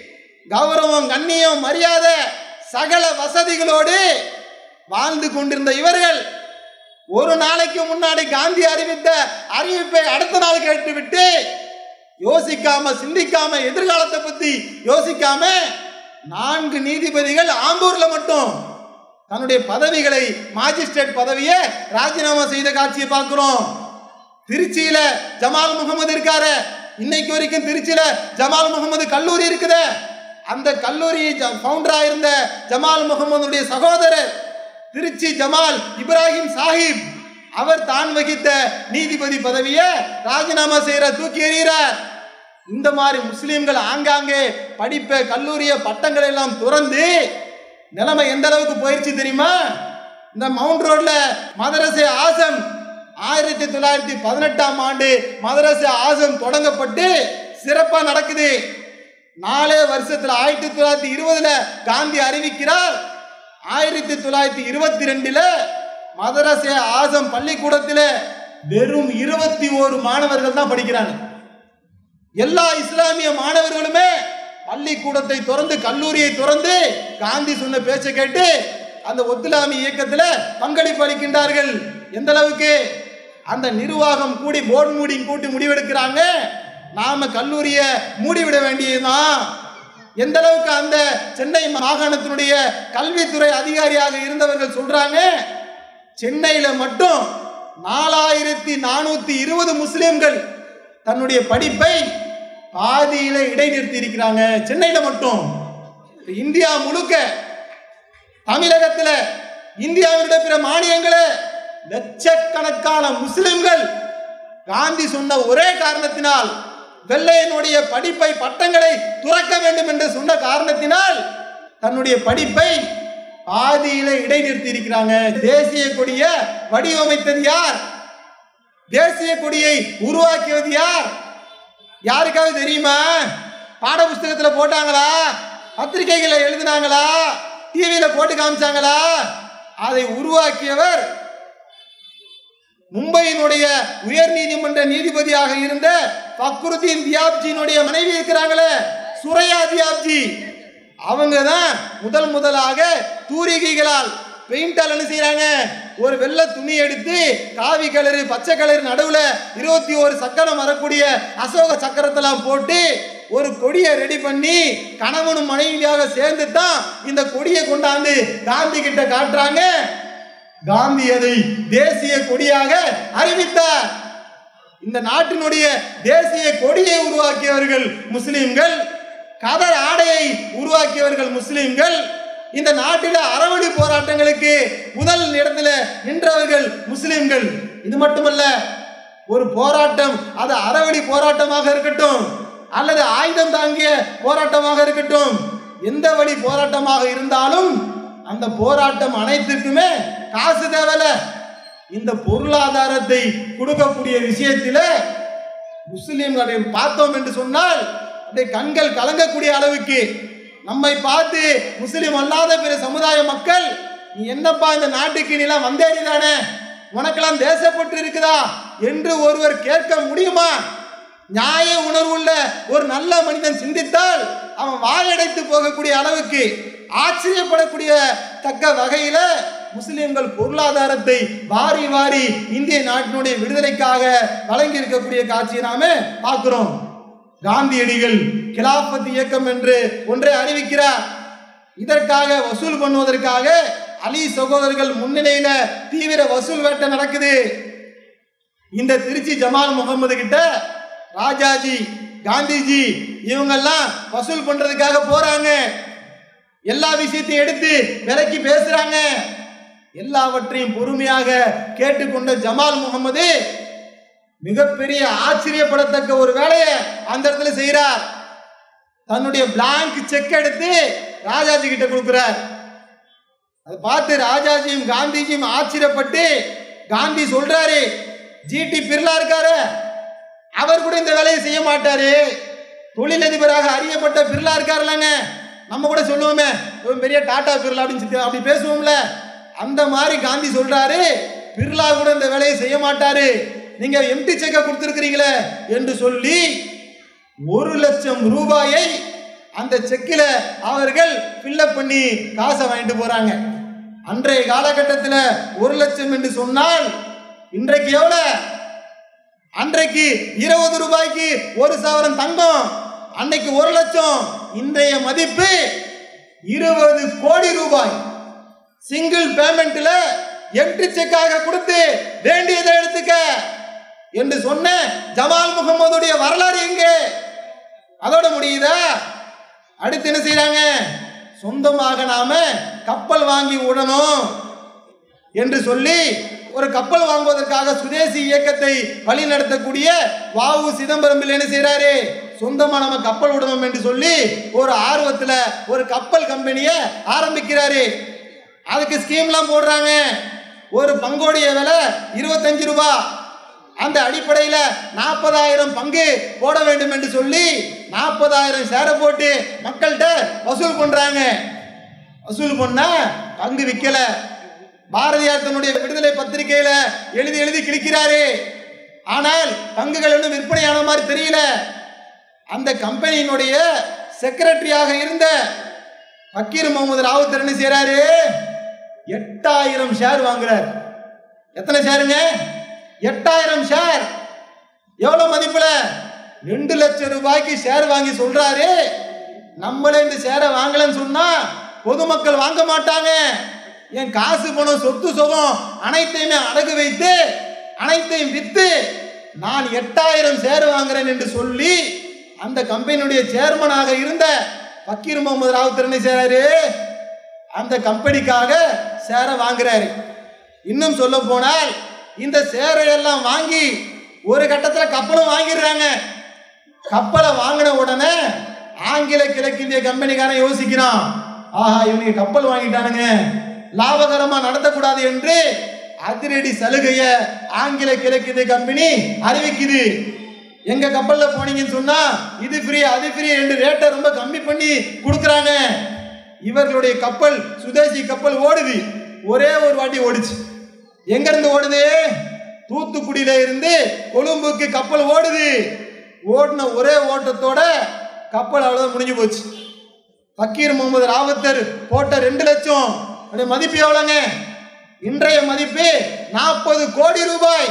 கௌரவம் கண்ணியம் மரியாதை சகல வசதிகளோடு வாழ்ந்து கொண்டிருந்த இவர்கள் ஒரு நாளைக்கு முன்னாடி காந்தி அறிவித்த அறிவிப்பை அடுத்த நாள் கேட்டுவிட்டு யோசிக்காம சிந்திக்காம எதிர்காலத்தை பத்தி யோசிக்காம நான்கு நீதிபதிகள் ஆம்பூர்ல மட்டும் தன்னுடைய பதவிகளை மாஜிஸ்ட்ரேட் பதவியை ராஜினாமா செய்த காட்சியை பார்க்கிறோம் திருச்சியில ஜமால் முகமது இருக்காரு இன்னைக்கு வரைக்கும் திருச்சியில ஜமால் முகமது கல்லூரி இருக்குது அந்த கல்லூரி ஃபவுண்டரா இருந்த ஜமால் முகமதுடைய சகோதரர் திருச்சி ஜமால் இப்ராஹிம் சாஹிப் அவர் தான் வகித்த நீதிபதி பதவியை ராஜினாமா செய்யற தூக்கி எறிகிறார் இந்த மாதிரி முஸ்லிம்கள் ஆங்காங்கே படிப்ப கல்லூரிய பட்டங்களை எல்லாம் துறந்து நிலைமை எந்த அளவுக்கு போயிடுச்சு தெரியுமா இந்த மவுண்ட் ரோட்ல மதரசே ஆசம் ஆயிரத்தி தொள்ளாயிரத்தி பதினெட்டாம் ஆண்டு மதரசே ஆசம் தொடங்கப்பட்டு சிறப்பா நடக்குது நாலே வருஷத்துல ஆயிரத்தி தொள்ளாயிரத்தி இருபதுல காந்தி அறிவிக்கிறார் ஆயிரத்தி தொள்ளாயிரத்தி இருபத்தி ரெண்டுல மதரசே ஆசம் பள்ளிக்கூடத்தில் வெறும் இருபத்தி ஓரு மாணவர்கள் தான் படிக்கிறாங்க எல்லா இஸ்லாமிய மாணவர்களுமே பள்ளிக்கூடத்தை திறந்து கல்லூரியை திறந்து காந்தி சொன்ன பேச்சை கேட்டு அந்த ஒத்துலாமி இயக்கத்தில் பங்களிப்பு அளிக்கின்றார்கள் எந்த அளவுக்கு அந்த நிர்வாகம் கூடி போர்டு மீட்டிங் கூட்டி முடிவெடுக்கிறாங்க நாம கல்லூரியை மூடிவிட வேண்டியதுதான் எந்த அளவுக்கு அந்த சென்னை மாகாணத்தினுடைய கல்வித்துறை அதிகாரியாக இருந்தவர்கள் சொல்றாங்க சென்னையில மட்டும் நாலாயிரத்தி நானூத்தி இருபது முஸ்லிம்கள் தன்னுடைய படிப்பை பாதியில இடைநிறுத்தி இருக்கிறாங்க சென்னையில மட்டும் இந்தியா முழுக்க தமிழகத்துல இந்தியாவினுடைய பிற மாநிலங்கள லட்சக்கணக்கான முஸ்லிம்கள் காந்தி சொன்ன ஒரே காரணத்தினால் வெள்ளையனுடைய படிப்பை பட்டங்களை துறக்க வேண்டும் என்று சொன்ன காரணத்தினால் தன்னுடைய படிப்பை பாதியில இடைநிறுத்தி இருக்கிறாங்க தேசிய கொடிய வடிவமைத்தது யார் தேசிய கொடியை உருவாக்கியது யார் யாருக்காவது தெரியுமா பாட புஸ்தகத்துல போட்டாங்களா பத்திரிகைகளை எழுதினாங்களா டிவியில போட்டு காமிச்சாங்களா அதை உருவாக்கியவர் மும்பையினுடைய உயர் நீதிமன்ற நீதிபதியாக இருந்த ஃபக்ருதீன் தியாப்ஜியினுடைய மனைவி இருக்கிறாங்களே சுரையா தியாப்ஜி அவங்க தான் முதல் முதலாக தூரிகைகளால் பெயிண்டால் என்ன செய்யறாங்க ஒரு வெள்ளை துணி எடுத்து காவி கலரு பச்சை கலர் நடுவுல இருபத்தி ஒரு சக்கரம் வரக்கூடிய அசோக சக்கரத்தெல்லாம் போட்டு ஒரு கொடியை ரெடி பண்ணி கணவனும் மனைவியாக சேர்ந்து தான் இந்த கொடியை கொண்டாந்து காந்தி கிட்ட காட்டுறாங்க காந்தி அதை தேசிய கொடியாக அறிவித்தார் இந்த நாட்டினுடைய தேசிய கொடியை உருவாக்கியவர்கள் முஸ்லிம்கள் கதர் ஆடையை உருவாக்கியவர்கள் முஸ்லிம்கள் இந்த நாட்டில அறவழி போராட்டங்களுக்கு முதல் இடத்துல நின்றவர்கள் முஸ்லிம்கள் இது மட்டுமல்ல ஒரு போராட்டம் அது அறவழி போராட்டமாக இருக்கட்டும் அல்லது ஆயுதம் தாங்கிய போராட்டமாக இருக்கட்டும் எந்த வழி போராட்டமாக இருந்தாலும் அந்த போராட்டம் அனைத்திற்குமே காசு தேவையில்ல இந்த பொருளாதாரத்தை கொடுக்கக்கூடிய விஷயத்தில முஸ்லிம்களை பார்த்தோம் என்று சொன்னால் அப்படியே கண்கள் கலங்கக்கூடிய அளவுக்கு நம்மை பார்த்து முஸ்லிம் அல்லாத பிற சமுதாய மக்கள் நீ என்னப்பா இந்த நாட்டுக்கு நீலாம் வந்தேறி தானே உனக்கெல்லாம் தேசப்பட்டு இருக்குதா என்று ஒருவர் கேட்க முடியுமா நியாய உணர்வுள்ள ஒரு நல்ல மனிதன் சிந்தித்தால் அவன் வாயடைத்து போகக்கூடிய அளவுக்கு ஆச்சரியப்படக்கூடிய தக்க வகையில முஸ்லிம்கள் பொருளாதாரத்தை வாரி வாரி இந்திய நாட்டினுடைய விடுதலைக்காக வழங்கி இருக்கக்கூடிய காட்சியை நாம பார்க்கிறோம் காந்தியடிகள் கிலாபத் இயக்கம் என்று ஒன்றை அறிவிக்கிறார் இதற்காக வசூல் பண்ணுவதற்காக அலி சகோதரர்கள் முன்னிலையில தீவிர வசூல் வேட்டை நடக்குது இந்த திருச்சி ஜமால் முகமது கிட்ட ராஜாஜி காந்திஜி இவங்கெல்லாம் வசூல் பண்றதுக்காக போறாங்க எல்லா விஷயத்தையும் எடுத்து விலைக்கு பேசுறாங்க எல்லாவற்றையும் பொறுமையாக கேட்டுக்கொண்ட ஜமால் முகமது மிகப்பெரிய ஆச்சரியப்படத்தக்க ஒரு வேலையை அந்த இடத்துல செய்கிறார் தன்னுடைய பிளாங்க் செக் எடுத்து ராஜாஜி கிட்ட கொடுக்கிறார் அதை பார்த்து ராஜாஜியும் காந்திஜியும் ஆச்சரியப்பட்டு காந்தி சொல்றாரு ஜிடி பிர்லா இருக்காரு அவர் கூட இந்த வேலையை செய்ய மாட்டாரு தொழிலதிபராக அறியப்பட்ட பிர்லா இருக்காருலங்க நம்ம கூட சொல்லுவோமே இவன் பெரிய டாடா பிர்லா அப்படின்னு சொல்லி அப்படி பேசுவோம்ல அந்த மாதிரி காந்தி சொல்றாரு பிர்லா கூட இந்த வேலையை செய்ய மாட்டாரு நீங்க எம்டி செக்க கொடுத்துருக்கிறீங்களே என்று சொல்லி ஒரு லட்சம் ரூபாயை அந்த செக்கில் அவர்கள் ஃபில்லப் பண்ணி காசை வாங்கிட்டு போறாங்க அன்றைய காலகட்டத்தில் ஒரு லட்சம் என்று சொன்னால் இன்றைக்கு எவ்வளவு அன்றைக்கு இருபது ரூபாய்க்கு ஒரு சவரன் தங்கம் அன்னைக்கு ஒரு லட்சம் இன்றைய மதிப்பு இருபது கோடி ரூபாய் சிங்கிள் பேமெண்ட்ல எட்டு செக்காக கொடுத்து வேண்டியதை எடுத்துக்க என்று சொன்ன ஜமால் முகமதுடைய வரலாறு எங்கே அதோட முடியுதா அடுத்து என்ன செய்றாங்க சொந்தமாக நாம கப்பல் வாங்கி விடணும் என்று சொல்லி ஒரு கப்பல் வாங்குவதற்காக சுதேசி இயக்கத்தை வழி நடத்தக்கூடிய வாவு சிதம்பரம் பிள்ளை என்ன செய்றாரு சொந்தமா நம்ம கப்பல் விடணும் என்று சொல்லி ஒரு ஆர்வத்துல ஒரு கப்பல் கம்பெனியை ஆரம்பிக்கிறாரு அதுக்கு ஸ்கீம்லாம் போடுறாங்க ஒரு பங்கோடைய விலை இருபத்தஞ்சு ரூபா அந்த அடிப்படையில் நாற்பதாயிரம் பங்கு போட வேண்டும் என்று சொல்லி நாற்பதாயிரம் சேரை போட்டு மக்கள்கிட்ட வசூல் பண்றாங்க வசூல் பண்ணா பங்கு விற்கல பாரதியார் தன்னுடைய விடுதலை பத்திரிகையில எழுதி எழுதி கிழிக்கிறாரு ஆனால் பங்குகள் இன்னும் விற்பனையான மாதிரி தெரியல அந்த கம்பெனியினுடைய செக்ரட்டரியாக இருந்த ஃபக்கீர் முகமது ராவுத்தர் என்ன செய்றாரு எட்டாயிரம் ஷேர் வாங்குறார் எத்தனை ஷேருங்க எட்டாயிரம் ஷேர் எவ்வளவு மதிப்புல ரெண்டு லட்சம் ரூபாய்க்கு ஷேர் வாங்கி சொல்றாரு நம்மளே இந்த ஷேரை வாங்கலன்னு சொன்னா பொதுமக்கள் வாங்க மாட்டாங்க என் காசு பணம் சொத்து சுகம் அனைத்தையுமே அடகு வைத்து அனைத்தையும் வித்து நான் எட்டாயிரம் ஷேர் வாங்குறேன் என்று சொல்லி அந்த கம்பெனியுடைய சேர்மனாக இருந்த ஃபக்கீர் முகமது ராவுத்தர் என்ன செய்றாரு அந்த கம்பெனிக்காக சேரை வாங்குறாரு இன்னும் சொல்ல போனால் இந்த சேரை எல்லாம் வாங்கி ஒரு கட்டத்தில் கப்பலும் வாங்கிடுறாங்க கப்பலை வாங்கின உடனே ஆங்கில கிழக்கிந்திய கம்பெனிக்காரன் யோசிக்கிறான் ஆஹா இவனுக்கு கப்பல் வாங்கிட்டானுங்க லாபகரமா நடத்தக்கூடாது என்று அதிரடி சலுகைய ஆங்கில கிழக்கிந்திய கம்பெனி அறிவிக்குது எங்க கப்பல்ல போனீங்கன்னு சொன்னா இது ஃப்ரீ அது ஃப்ரீ என்று ரேட்டை ரொம்ப கம்மி பண்ணி கொடுக்குறாங்க இவர்களுடைய கப்பல் சுதேசி கப்பல் ஓடுது ஒரே ஒரு வாட்டி ஓடுச்சு எங்க இருந்து ஓடுது தூத்துக்குடியில இருந்து கொழும்புக்கு கப்பல் ஓடுது ஓடின ஒரே ஓட்டத்தோட கப்பல் அவ்வளவுதான் முடிஞ்சு போச்சு ஃபக்கீர் முகமது ராவத்தர் போட்ட ரெண்டு லட்சம் அதோட மதிப்பு எவ்வளோங்க இன்றைய மதிப்பு நாற்பது கோடி ரூபாய்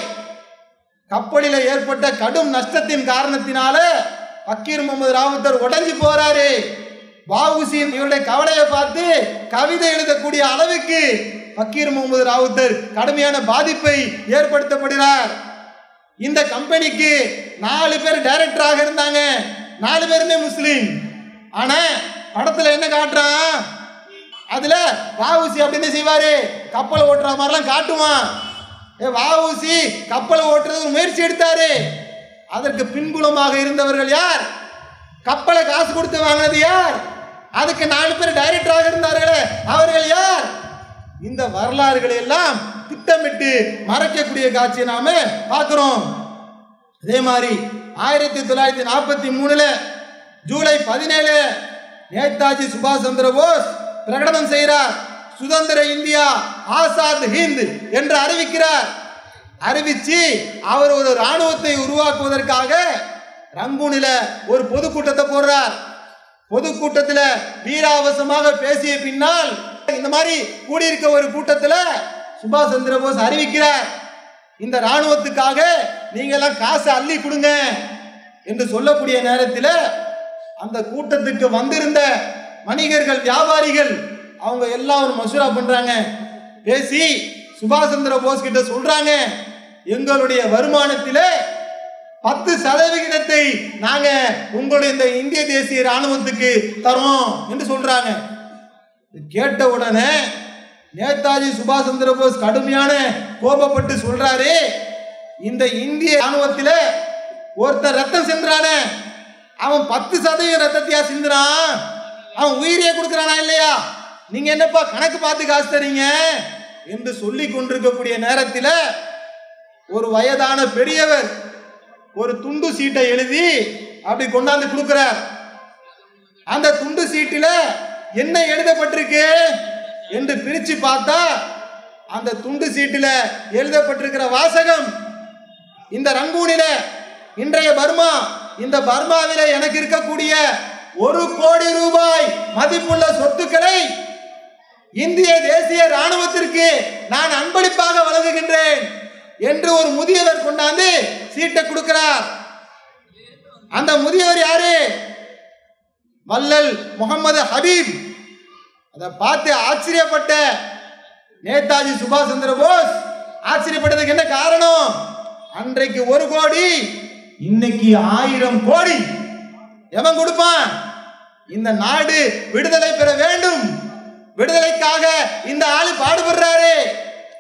கப்பலில் ஏற்பட்ட கடும் நஷ்டத்தின் காரணத்தினால ஃபக்கீர் முகமது ராவுத்தர் உடைஞ்சு போறாரு வாவுசின் இவருடைய கவலையை பார்த்து கவிதை எழுதக்கூடிய அளவுக்கு ஃபக்கீர் முகமது ராவுத்தர் கடுமையான பாதிப்பை ஏற்படுத்தப்படுகிறார் இந்த கம்பெனிக்கு நாலு பேர் டைரக்டராக இருந்தாங்க நாலு பேருமே முஸ்லீம் ஆனா படத்துல என்ன காட்டுறான் அதுல வாவுசி அப்படின்னு செய்வாரு கப்பலை ஓட்டுற மாதிரிலாம் காட்டுவான் ஏ வாவுசி கப்பலை ஓட்டுறதுக்கு முயற்சி எடுத்தாரு அதற்கு பின்புலமாக இருந்தவர்கள் யார் கப்பலை காசு கொடுத்து வாங்கினது யார் அதுக்கு நாலு பேர் டைரக்டராக இருந்தார்களே அவர்கள் யார் இந்த வரலாறுகளை எல்லாம் திட்டமிட்டு மறைக்கக்கூடிய காட்சியை நாம பார்க்கிறோம் அதே மாதிரி ஆயிரத்தி தொள்ளாயிரத்தி நாற்பத்தி மூணுல ஜூலை பதினேழு நேதாஜி சுபாஷ் சந்திர போஸ் பிரகடனம் செய்கிறார் சுதந்திர இந்தியா ஆசாத் ஹிந்த் என்று அறிவிக்கிறார் அறிவிச்சு அவர் ஒரு ராணுவத்தை உருவாக்குவதற்காக ரங்கூனில ஒரு பொதுக்கூட்டத்தை போடுறார் பொதுக்கூட்டத்தில் வீராவசமாக பேசிய பின்னால் இந்த மாதிரி கூடியிருக்க ஒரு கூட்டத்தில் சுபாஷ் சந்திர போஸ் அறிவிக்கிறார் இந்த ராணுவத்துக்காக நீங்க எல்லாம் காசை அள்ளி கொடுங்க என்று சொல்லக்கூடிய நேரத்தில் அந்த கூட்டத்துக்கு வந்திருந்த வணிகர்கள் வியாபாரிகள் அவங்க எல்லாம் ஒரு மசூரா பண்றாங்க பேசி சுபாஷ் சந்திர போஸ் கிட்ட சொல்றாங்க எங்களுடைய வருமானத்திலே பத்து சதவிகிதத்தை நாங்க உங்களுடைய இந்த இந்திய தேசிய ராணுவத்துக்கு தரோம் என்று சொல்றாங்க இது கேட்ட உடனே நேதாஜி சுபாஷ் சந்திர போஸ் கடுமையான கோபப்பட்டு சொல்றாரு இந்த இந்திய ராணுவத்தில ஒருத்தன் ரத்தம் சிந்துறானே அவன் பத்து சதவீதம் ரத்தத்தையா சிந்துறான் அவன் உயிரியே கொடுக்குறானா இல்லையா நீங்க என்னப்பா கணக்கு பார்த்து காசு தரீங்க என்று சொல்லி கொண்டிருக்கக்கூடிய நேரத்தில் ஒரு வயதான பெரியவர் ஒரு துண்டு சீட்டை எழுதி அப்படி கொண்டாந்து கொடுக்கிறார் அந்த துண்டு சீட்டில் என்ன எழுதப்பட்டிருக்கு என்று பிரிச்சு பார்த்தா அந்த துண்டு சீட்டில் எழுதப்பட்டிருக்கிற வாசகம் இந்த ரங்கூனில இன்றைய பர்மா இந்த பர்மாவில எனக்கு இருக்கக்கூடிய ஒரு கோடி ரூபாய் மதிப்புள்ள சொத்துக்களை இந்திய தேசிய ராணுவத்திற்கு நான் அன்பளிப்பாக வழங்குகின்றேன் என்று ஒரு முதியவர் கொண்டாந்து சீட்டை கொடுக்கிறார் அந்த முதியவர் யாரு வல்லல் முகமது ஹபீப் அதை பார்த்து ஆச்சரியப்பட்ட நேதாஜி சுபாஷ் சந்திர போஸ் ஆச்சரியப்பட்டதுக்கு என்ன காரணம் அன்றைக்கு ஒரு கோடி இன்னைக்கு ஆயிரம் கோடி எவன் கொடுப்பான் இந்த நாடு விடுதலை பெற வேண்டும் விடுதலைக்காக இந்த ஆளு பாடுபடுறாரு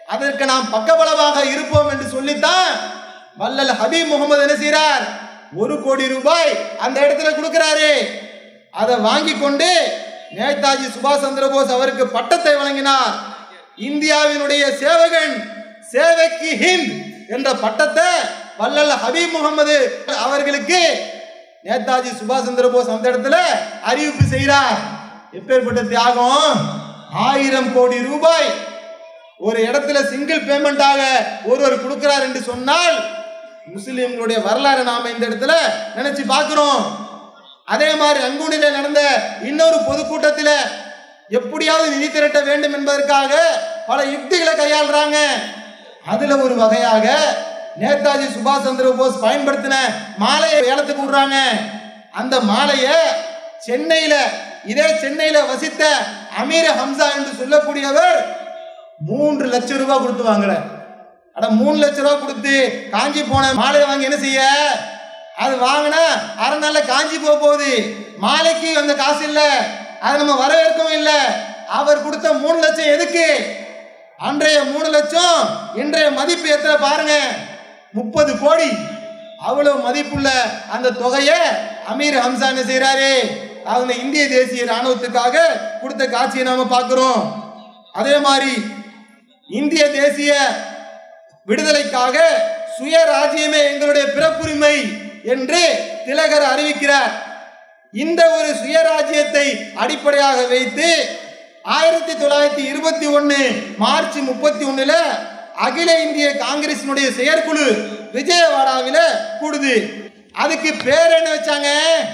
அதற்கு நாம் பக்கபலமாக இருப்போம் என்று சொல்லித்தான் வல்லல் ஹபீப் முகமது என்ன செய்கிறார் ஒரு கோடி ரூபாய் அந்த இடத்துல கொடுக்கிறாரு அதை வாங்கி கொண்டு நேதாஜி சுபாஷ் சந்திர போஸ் அவருக்கு பட்டத்தை வழங்கினார் இந்தியாவினுடைய சேவகன் சேவைக்கு ஹிந்த் என்ற பட்டத்தை வல்லல் ஹபீப் முகமது அவர்களுக்கு நேதாஜி சுபாஷ் சந்திர போஸ் அந்த இடத்துல அறிவிப்பு செய்கிறார் எப்பேற்பட்ட தியாகம் ஆயிரம் கோடி ரூபாய் ஒரு இடத்துல சிங்கிள் பேமெண்டாக ஒருவர் கொடுக்கிறார் என்று சொன்னால் முஸ்லிம்களுடைய வரலாறு நாம இந்த இடத்துல நினைச்சு பார்க்கிறோம் அதே மாதிரி ரங்கூனில நடந்த இன்னொரு பொதுக்கூட்டத்தில் எப்படியாவது நிதி திரட்ட வேண்டும் என்பதற்காக பல யுக்திகளை கையாளுறாங்க அதுல ஒரு வகையாக நேதாஜி சுபாஷ் சந்திர போஸ் பயன்படுத்தின மாலையை ஏலத்துக்கு விடுறாங்க அந்த மாலையை சென்னையில இதே சென்னையில வசித்த அமீர் ஹம்சா என்று சொல்லக்கூடியவர் மூன்று லட்சம் ரூபாய் கொடுத்து வாங்குற அட மூணு லட்சம் ரூபாய் கொடுத்து காஞ்சி போன மாலையை வாங்கி என்ன செய்ய அது வாங்கினா அரை நாள்ல காஞ்சி போக போகுது மாலைக்கு அந்த காசு இல்ல அதை நம்ம வரவேற்கவும் இல்லை அவர் கொடுத்த மூணு லட்சம் எதுக்கு அன்றைய மூணு லட்சம் இன்றைய மதிப்பு எத்தனை பாருங்க முப்பது கோடி அவ்வளவு மதிப்புள்ள அந்த தொகையை அமீர் ஹம்சா என்ன செய்யறாரு அவங்க இந்திய தேசிய ராணுவத்துக்காக கொடுத்த காட்சியை நாம பார்க்கிறோம் அதே மாதிரி இந்திய தேசிய விடுதலைக்காக சுய ராஜ்யமே எங்களுடைய பிறப்புரிமை என்று திலகர் அறிவிக்கிறார் இந்த ஒரு சுயராஜ்யத்தை அடிப்படையாக வைத்து ஆயிரத்தி தொள்ளாயிரத்தி இருபத்தி ஒன்னு மார்ச் முப்பத்தி ஒண்ணுல அகில இந்திய காங்கிரசினுடைய செயற்குழு விஜயவாடாவில கூடுது அதுக்கு பேர் என்ன வச்சாங்க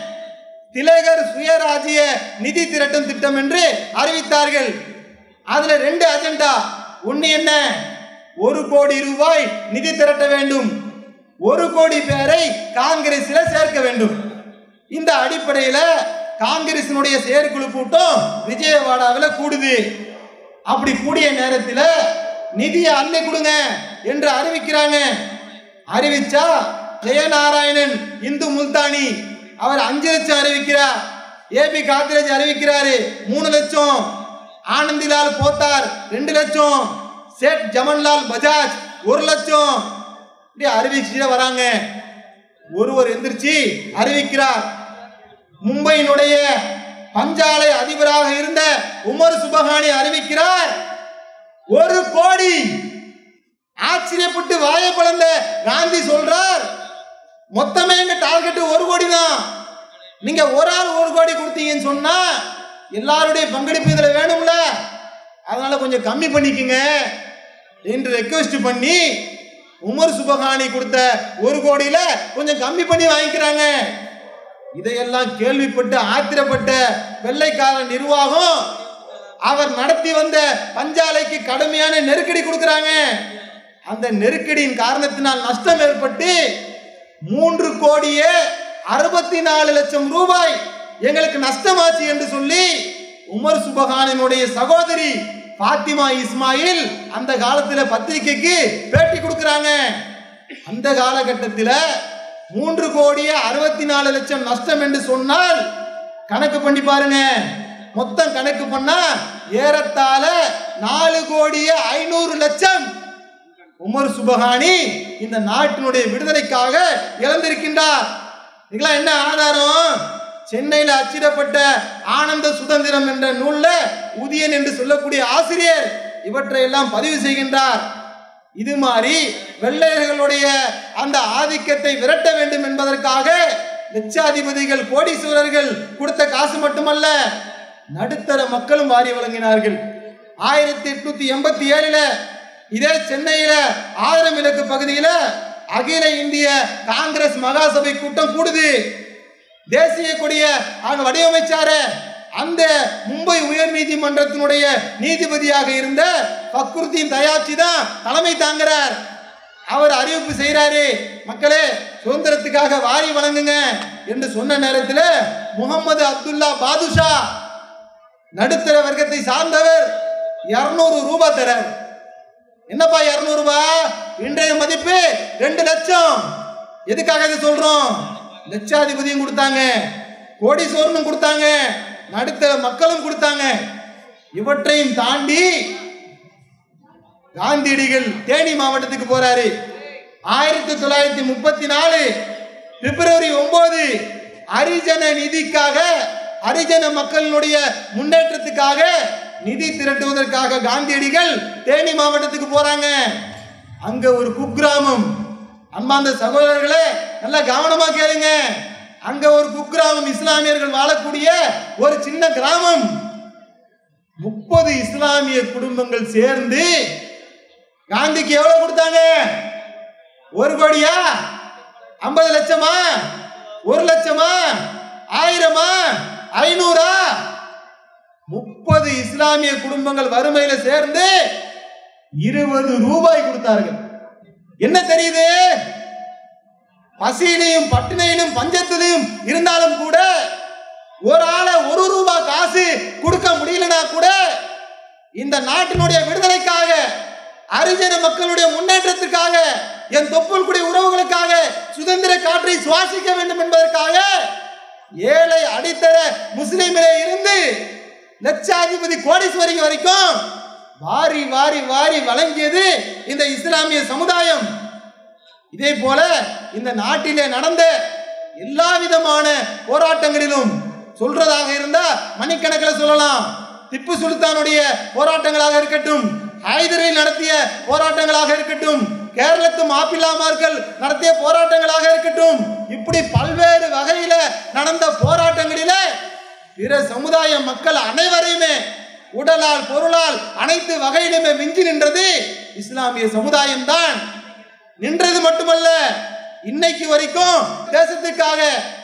திலகர் சுயராஜ்ய நிதி திரட்டும் திட்டம் என்று அறிவித்தார்கள் அதுல ரெண்டு அஜெண்டா ஒண்ணு என்ன ஒரு கோடி ரூபாய் நிதி திரட்ட வேண்டும் ஒரு கோடி பேரை காங்கிரஸில் சேர்க்க வேண்டும் இந்த அடிப்படையில் காங்கிரசினுடைய செயற்குழு கூட்டம் விஜயவாடாவில் கூடுது அப்படி கூடிய நேரத்தில் நிதியை அள்ளி கொடுங்க என்று அறிவிக்கிறாங்க அறிவிச்சா ஜெயநாராயணன் இந்து முல்தானி அவர் அஞ்சு லட்சம் அறிவிக்கிறார் ஏபி காத்ரேஜ் அறிவிக்கிறாரு மூணு லட்சம் ஆனந்திலால் போத்தார் ரெண்டு லட்சம் சேட் ஜமன்லால் பஜாஜ் ஒரு லட்சம் இப்படி அறிவிச்சுட்டு வராங்க ஒருவர் எந்திரிச்சு அறிவிக்கிறார் மும்பையினுடைய பஞ்சாலை அதிபராக இருந்த உமர் சுபஹானி அறிவிக்கிறார் ஒரு கோடி ஆச்சரியப்பட்டு வாயை பிளந்த காந்தி சொல்றார் மொத்தமே எங்க டார்கெட் ஒரு கோடி தான் நீங்க ஒரு ஆள் ஒரு கோடி கொடுத்தீங்கன்னு சொன்னா எல்லாருடைய பங்களிப்பு இதுல வேணும்ல அதனால கொஞ்சம் கம்மி பண்ணிக்கங்க என்று ரெக்வெஸ்ட் பண்ணி உமர் சுபஹானி கொடுத்த ஒரு கோடியில கொஞ்சம் கம்மி பண்ணி வாங்கிக்கிறாங்க இதையெல்லாம் கேள்விப்பட்டு ஆத்திரப்பட்ட வெள்ளைக்கார நிர்வாகம் அவர் நடத்தி வந்த பஞ்சாலைக்கு கடுமையான நெருக்கடி கொடுக்கறாங்க அந்த நெருக்கடியின் காரணத்தினால் நஷ்டம் ஏற்பட்டு மூன்று கோடியே அறுபத்தி நாலு லட்சம் ரூபாய் எங்களுக்கு நஷ்டமாச்சு என்று சொல்லி உமர் சுபஹானினுடைய சகோதரி பாத்திமா இஸ்மாயில் அந்த காலத்துல பத்திரிக்கைக்கு பேட்டி கொடுக்கறாங்க அந்த காலகட்டத்தில் மூன்று கோடியே அறுபத்தி நாலு லட்சம் நஷ்டம் என்று சொன்னால் கணக்கு பண்ணி பாருங்க மொத்தம் கணக்கு பண்ணா ஏறத்தாழ நாலு கோடியே ஐநூறு லட்சம் உமர் சுபஹானி இந்த நாட்டினுடைய விடுதலைக்காக இழந்திருக்கின்றார் இதெல்லாம் என்ன ஆதாரம் சென்னையில் அச்சிடப்பட்ட ஆனந்த சுதந்திரம் என்ற நூல்ல உதயன் என்று சொல்லக்கூடிய ஆசிரியர் இவற்றை எல்லாம் பதிவு செய்கின்றார் இது மாதிரி வெள்ளையர்களுடைய அந்த ஆதிக்கத்தை விரட்ட வேண்டும் என்பதற்காக லட்சாதிபதிகள் கோடீஸ்வரர்கள் கொடுத்த காசு மட்டுமல்ல நடுத்தர மக்களும் வாரி வழங்கினார்கள் ஆயிரத்தி எட்நூத்தி எண்பத்தி ஏழுல இதே சென்னையில ஆயிரம் விளக்கு பகுதியில அகில இந்திய காங்கிரஸ் மகாசபை கூட்டம் கூடுது தேசிய கொடிய அவங்க வடிவமைச்சாரு அந்த மும்பை உயர் நீதிமன்றத்தினுடைய நீதிபதியாக இருந்த ஃபக்ருத்தீன் தயாப்சி தான் தலைமை தாங்குறார் அவர் அறிவிப்பு செய்கிறாரு மக்களே சுதந்திரத்துக்காக வாரி வழங்குங்க என்று சொன்ன நேரத்தில் முகமது அப்துல்லா பாதுஷா நடுத்தர வர்க்கத்தை சார்ந்தவர் இருநூறு ரூபாய் தரார் என்னப்பா இருநூறு ரூபாய் இன்றைய மதிப்பு ரெண்டு லட்சம் எதுக்காக இதை சொல்றோம் லட்சாதிபதியும் கொடுத்தாங்க கோடீஸ்வரனும் கொடுத்தாங்க நடுத்தர மக்களும் கொடுத்தாங்க இவற்றையும் தாண்டி காந்தியடிகள் தேனி மாவட்டத்துக்கு போறாரு ஆயிரத்தி தொள்ளாயிரத்தி முப்பத்தி நாலு பிப்ரவரி ஒன்பது ஹரிஜன நிதிக்காக ஹரிஜன மக்களினுடைய முன்னேற்றத்துக்காக நிதி திரட்டுவதற்காக காந்தியடிகள் தேனி மாவட்டத்துக்கு போறாங்க அங்க ஒரு குக்கிராமம் அன்பார்ந்த சகோதரர்களே நல்லா கவனமா கேளுங்க அங்க ஒரு குக்கிராமம் இஸ்லாமியர்கள் வாழக்கூடிய ஒரு சின்ன கிராமம் முப்பது இஸ்லாமிய குடும்பங்கள் சேர்ந்து காந்திக்கு எவ்வளவு கொடுத்தாங்க ஒரு கோடியா ஐம்பது லட்சமா ஒரு லட்சமா ஆயிரமா ஐநூறா முப்பது இஸ்லாமிய குடும்பங்கள் வறுமையில சேர்ந்து இருபது ரூபாய் கொடுத்தார்கள் என்ன தெரியுது பசியிலையும் பட்டினையிலும் பஞ்சத்திலையும் இருந்தாலும் கூட ஒரு ஆளை ஒரு ரூபாய் காசு கொடுக்க முடியலனா கூட இந்த நாட்டினுடைய விடுதலைக்காக அரிஜன மக்களுடைய முன்னேற்றத்திற்காக என் தொப்புள் குடி உறவுகளுக்காக சுதந்திர காற்றை சுவாசிக்க வேண்டும் என்பதற்காக ஏழை அடித்தர முஸ்லிமிலே இருந்து லட்சாதிபதி கோடீஸ்வரி வரைக்கும் வாரி வாரி வாரி வழங்கியது இந்த இஸ்லாமிய சமுதாயம் இதே போல இந்த நாட்டிலே நடந்த எல்லா விதமான போராட்டங்களிலும் சொல்றதாக இருந்தா மணிக்கணக்கில் சொல்லலாம் திப்பு சுல்தானுடைய போராட்டங்களாக இருக்கட்டும் ஹைதரில் நடத்திய போராட்டங்களாக இருக்கட்டும் கேரளத்து மாப்பிள்ளாமார்கள் நடத்திய போராட்டங்களாக இருக்கட்டும் இப்படி பல்வேறு வகையில நடந்த போராட்டங்களிலே பிற சமுதாய மக்கள் அனைவரையுமே உடலால் பொருளால் அனைத்து வகையிலுமே மிஞ்சி நின்றது இஸ்லாமிய சமுதாயம் தான் நின்றது மட்டுமல்ல இன்னைக்கு வரைக்கும் தேசத்துக்காக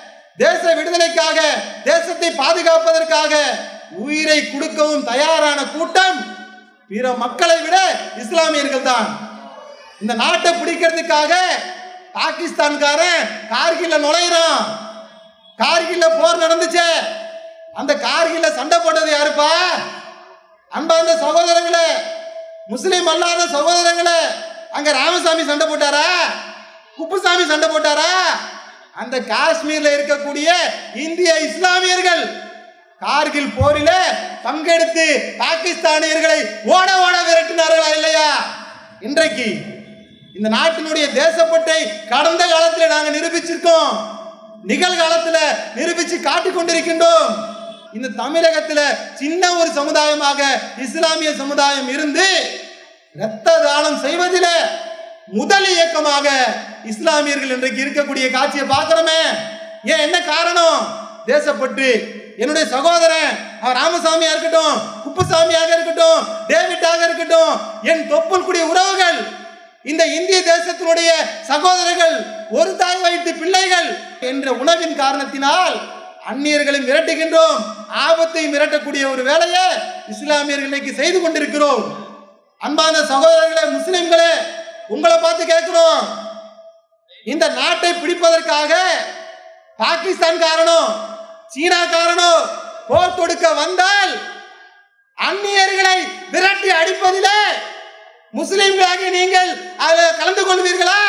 தேச விடுதலைக்காக தேசத்தை பாதுகாப்பதற்காக உயிரை கொடுக்கவும் தயாரான கூட்டம் பிற மக்களை விட இஸ்லாமியர்கள் தான் இந்த நாட்டை பிடிக்கிறதுக்காக பாகிஸ்தான்காரன் கார்கில்ல நுழையிறான் கார்கில்ல போர் நடந்துச்சே அந்த கார்கில்ல சண்டை போட்டது யாருப்பா அன்பார்ந்த சகோதரங்களே முஸ்லிம் அல்லாத சகோதரங்களே அங்க ராமசாமி சண்டை போட்டாரா குப்புசாமி சண்டை போட்டாரா அந்த காஷ்மீர்ல இருக்கக்கூடிய இந்திய இஸ்லாமியர்கள் கார்கில் போரில பங்கெடுத்து பாகிஸ்தானியர்களை ஓட ஓட விரட்டினார்களா இல்லையா இன்றைக்கு இந்த நாட்டினுடைய தேசப்பட்டை கடந்த காலத்தில் நாங்கள் நிரூபிச்சிருக்கோம் நிகழ்காலத்துல நிரூபிச்சு காட்டிக் கொண்டிருக்கின்றோம் இந்த தமிழகத்துல சின்ன ஒரு சமுதாயமாக இஸ்லாமிய சமுதாயம் இருந்து இரத்த தானம் செய்வதில முதல் இயக்கமாக இஸ்லாமியர்கள் இன்றைக்கு இருக்கக்கூடிய காட்சியை பார்க்கிறோமே ஏன் என்ன காரணம் தேசப்பட்டு என்னுடைய சகோதரன் அவர் ராமசாமியா இருக்கட்டும் குப்புசாமியாக இருக்கட்டும் டேவிட்டாக இருக்கட்டும் என் தொப்புள் குடி உறவுகள் இந்த இந்திய தேசத்தினுடைய சகோதரர்கள் ஒரு தாய் வயிற்று பிள்ளைகள் என்ற உணவின் காரணத்தினால் அந்நியர்களை மிரட்டுகின்றோம் ஆபத்தை மிரட்டக்கூடிய ஒரு வேலையை இஸ்லாமியர்கள் இன்னைக்கு செய்து கொண்டிருக்கிறோம் அன்பான சகோதரர்களே முஸ்லிம்களே உங்களை பார்த்து கேட்கிறோம் இந்த நாட்டை பிடிப்பதற்காக பாகிஸ்தான் காரணம் சீனா காரணம் போர் தொடுக்க வந்தால் அந்நியர்களை விரட்டி அடிப்பதிலே முஸ்லிம்களாகி நீங்கள் அதில் கலந்து கொள்வீர்களா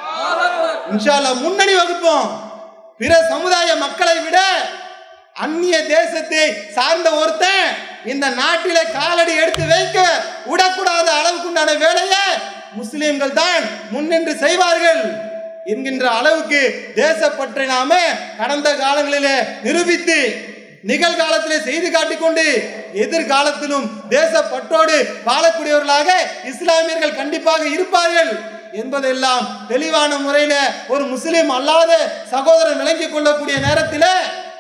இன்ஷா அல்லாஹ் முன்னணி வகுப்போம் பிற சமுதாய மக்களை விட அந்நிய தேசத்தை சார்ந்த ஒருத்தன் இந்த நாட்டில காலடி எடுத்து வைக்க விடக்கூடாத அளவுக்குண்டான வேலையை முஸ்லிம்கள் தான் முன்னின்று செய்வார்கள் என்கின்ற அளவுக்கு தேசப்பற்றை நாம கடந்த காலங்களிலே நிரூபித்து நிகழ்காலத்திலே செய்து காட்டிக்கொண்டு எதிர்காலத்திலும் தேசப்பற்றோடு வாழக்கூடியவர்களாக இஸ்லாமியர்கள் கண்டிப்பாக இருப்பார்கள் என்பதெல்லாம் தெளிவான முறையில ஒரு முஸ்லிம் அல்லாத சகோதரர் விளங்கிக் கொள்ளக்கூடிய நேரத்தில்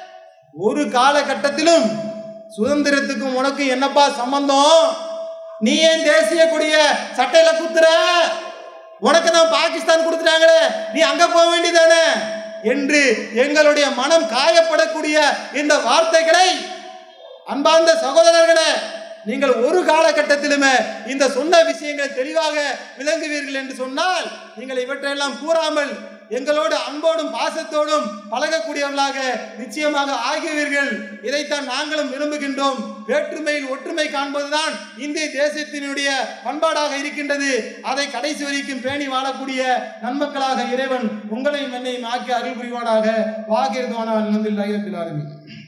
ஒரு காலகட்டத்திலும் சுதந்திரத்துக்கும் உனக்கு என்னப்பா சம்பந்தம் நீ ஏன் தேசிய கொடிய சட்டையில குத்துற உனக்கு தான் பாகிஸ்தான் கொடுத்துட்டாங்களே நீ அங்க போக வேண்டியதானே என்று எங்களுடைய மனம் காயப்படக்கூடிய இந்த வார்த்தைகளை அன்பார்ந்த சகோதரர்களே நீங்கள் ஒரு காலகட்டத்திலுமே இந்த சொன்ன விஷயங்களை தெளிவாக விளங்குவீர்கள் என்று சொன்னால் நீங்கள் இவற்றையெல்லாம் கூறாமல் எங்களோடு அன்போடும் பாசத்தோடும் பழகக்கூடியவர்களாக நிச்சயமாக ஆகியவர்கள் இதைத்தான் நாங்களும் விரும்புகின்றோம் வேற்றுமையில் ஒற்றுமை காண்பதுதான் இந்திய தேசத்தினுடைய பண்பாடாக இருக்கின்றது அதை கடைசி வரைக்கும் பேணி வாழக்கூடிய நன்மக்களாக இறைவன் உங்களையும் என்னையும் ஆக்கி அருள் புரிவானாக வாகிருந்தவான நம்பில் ஆயிரத்தில் ஆரம்பி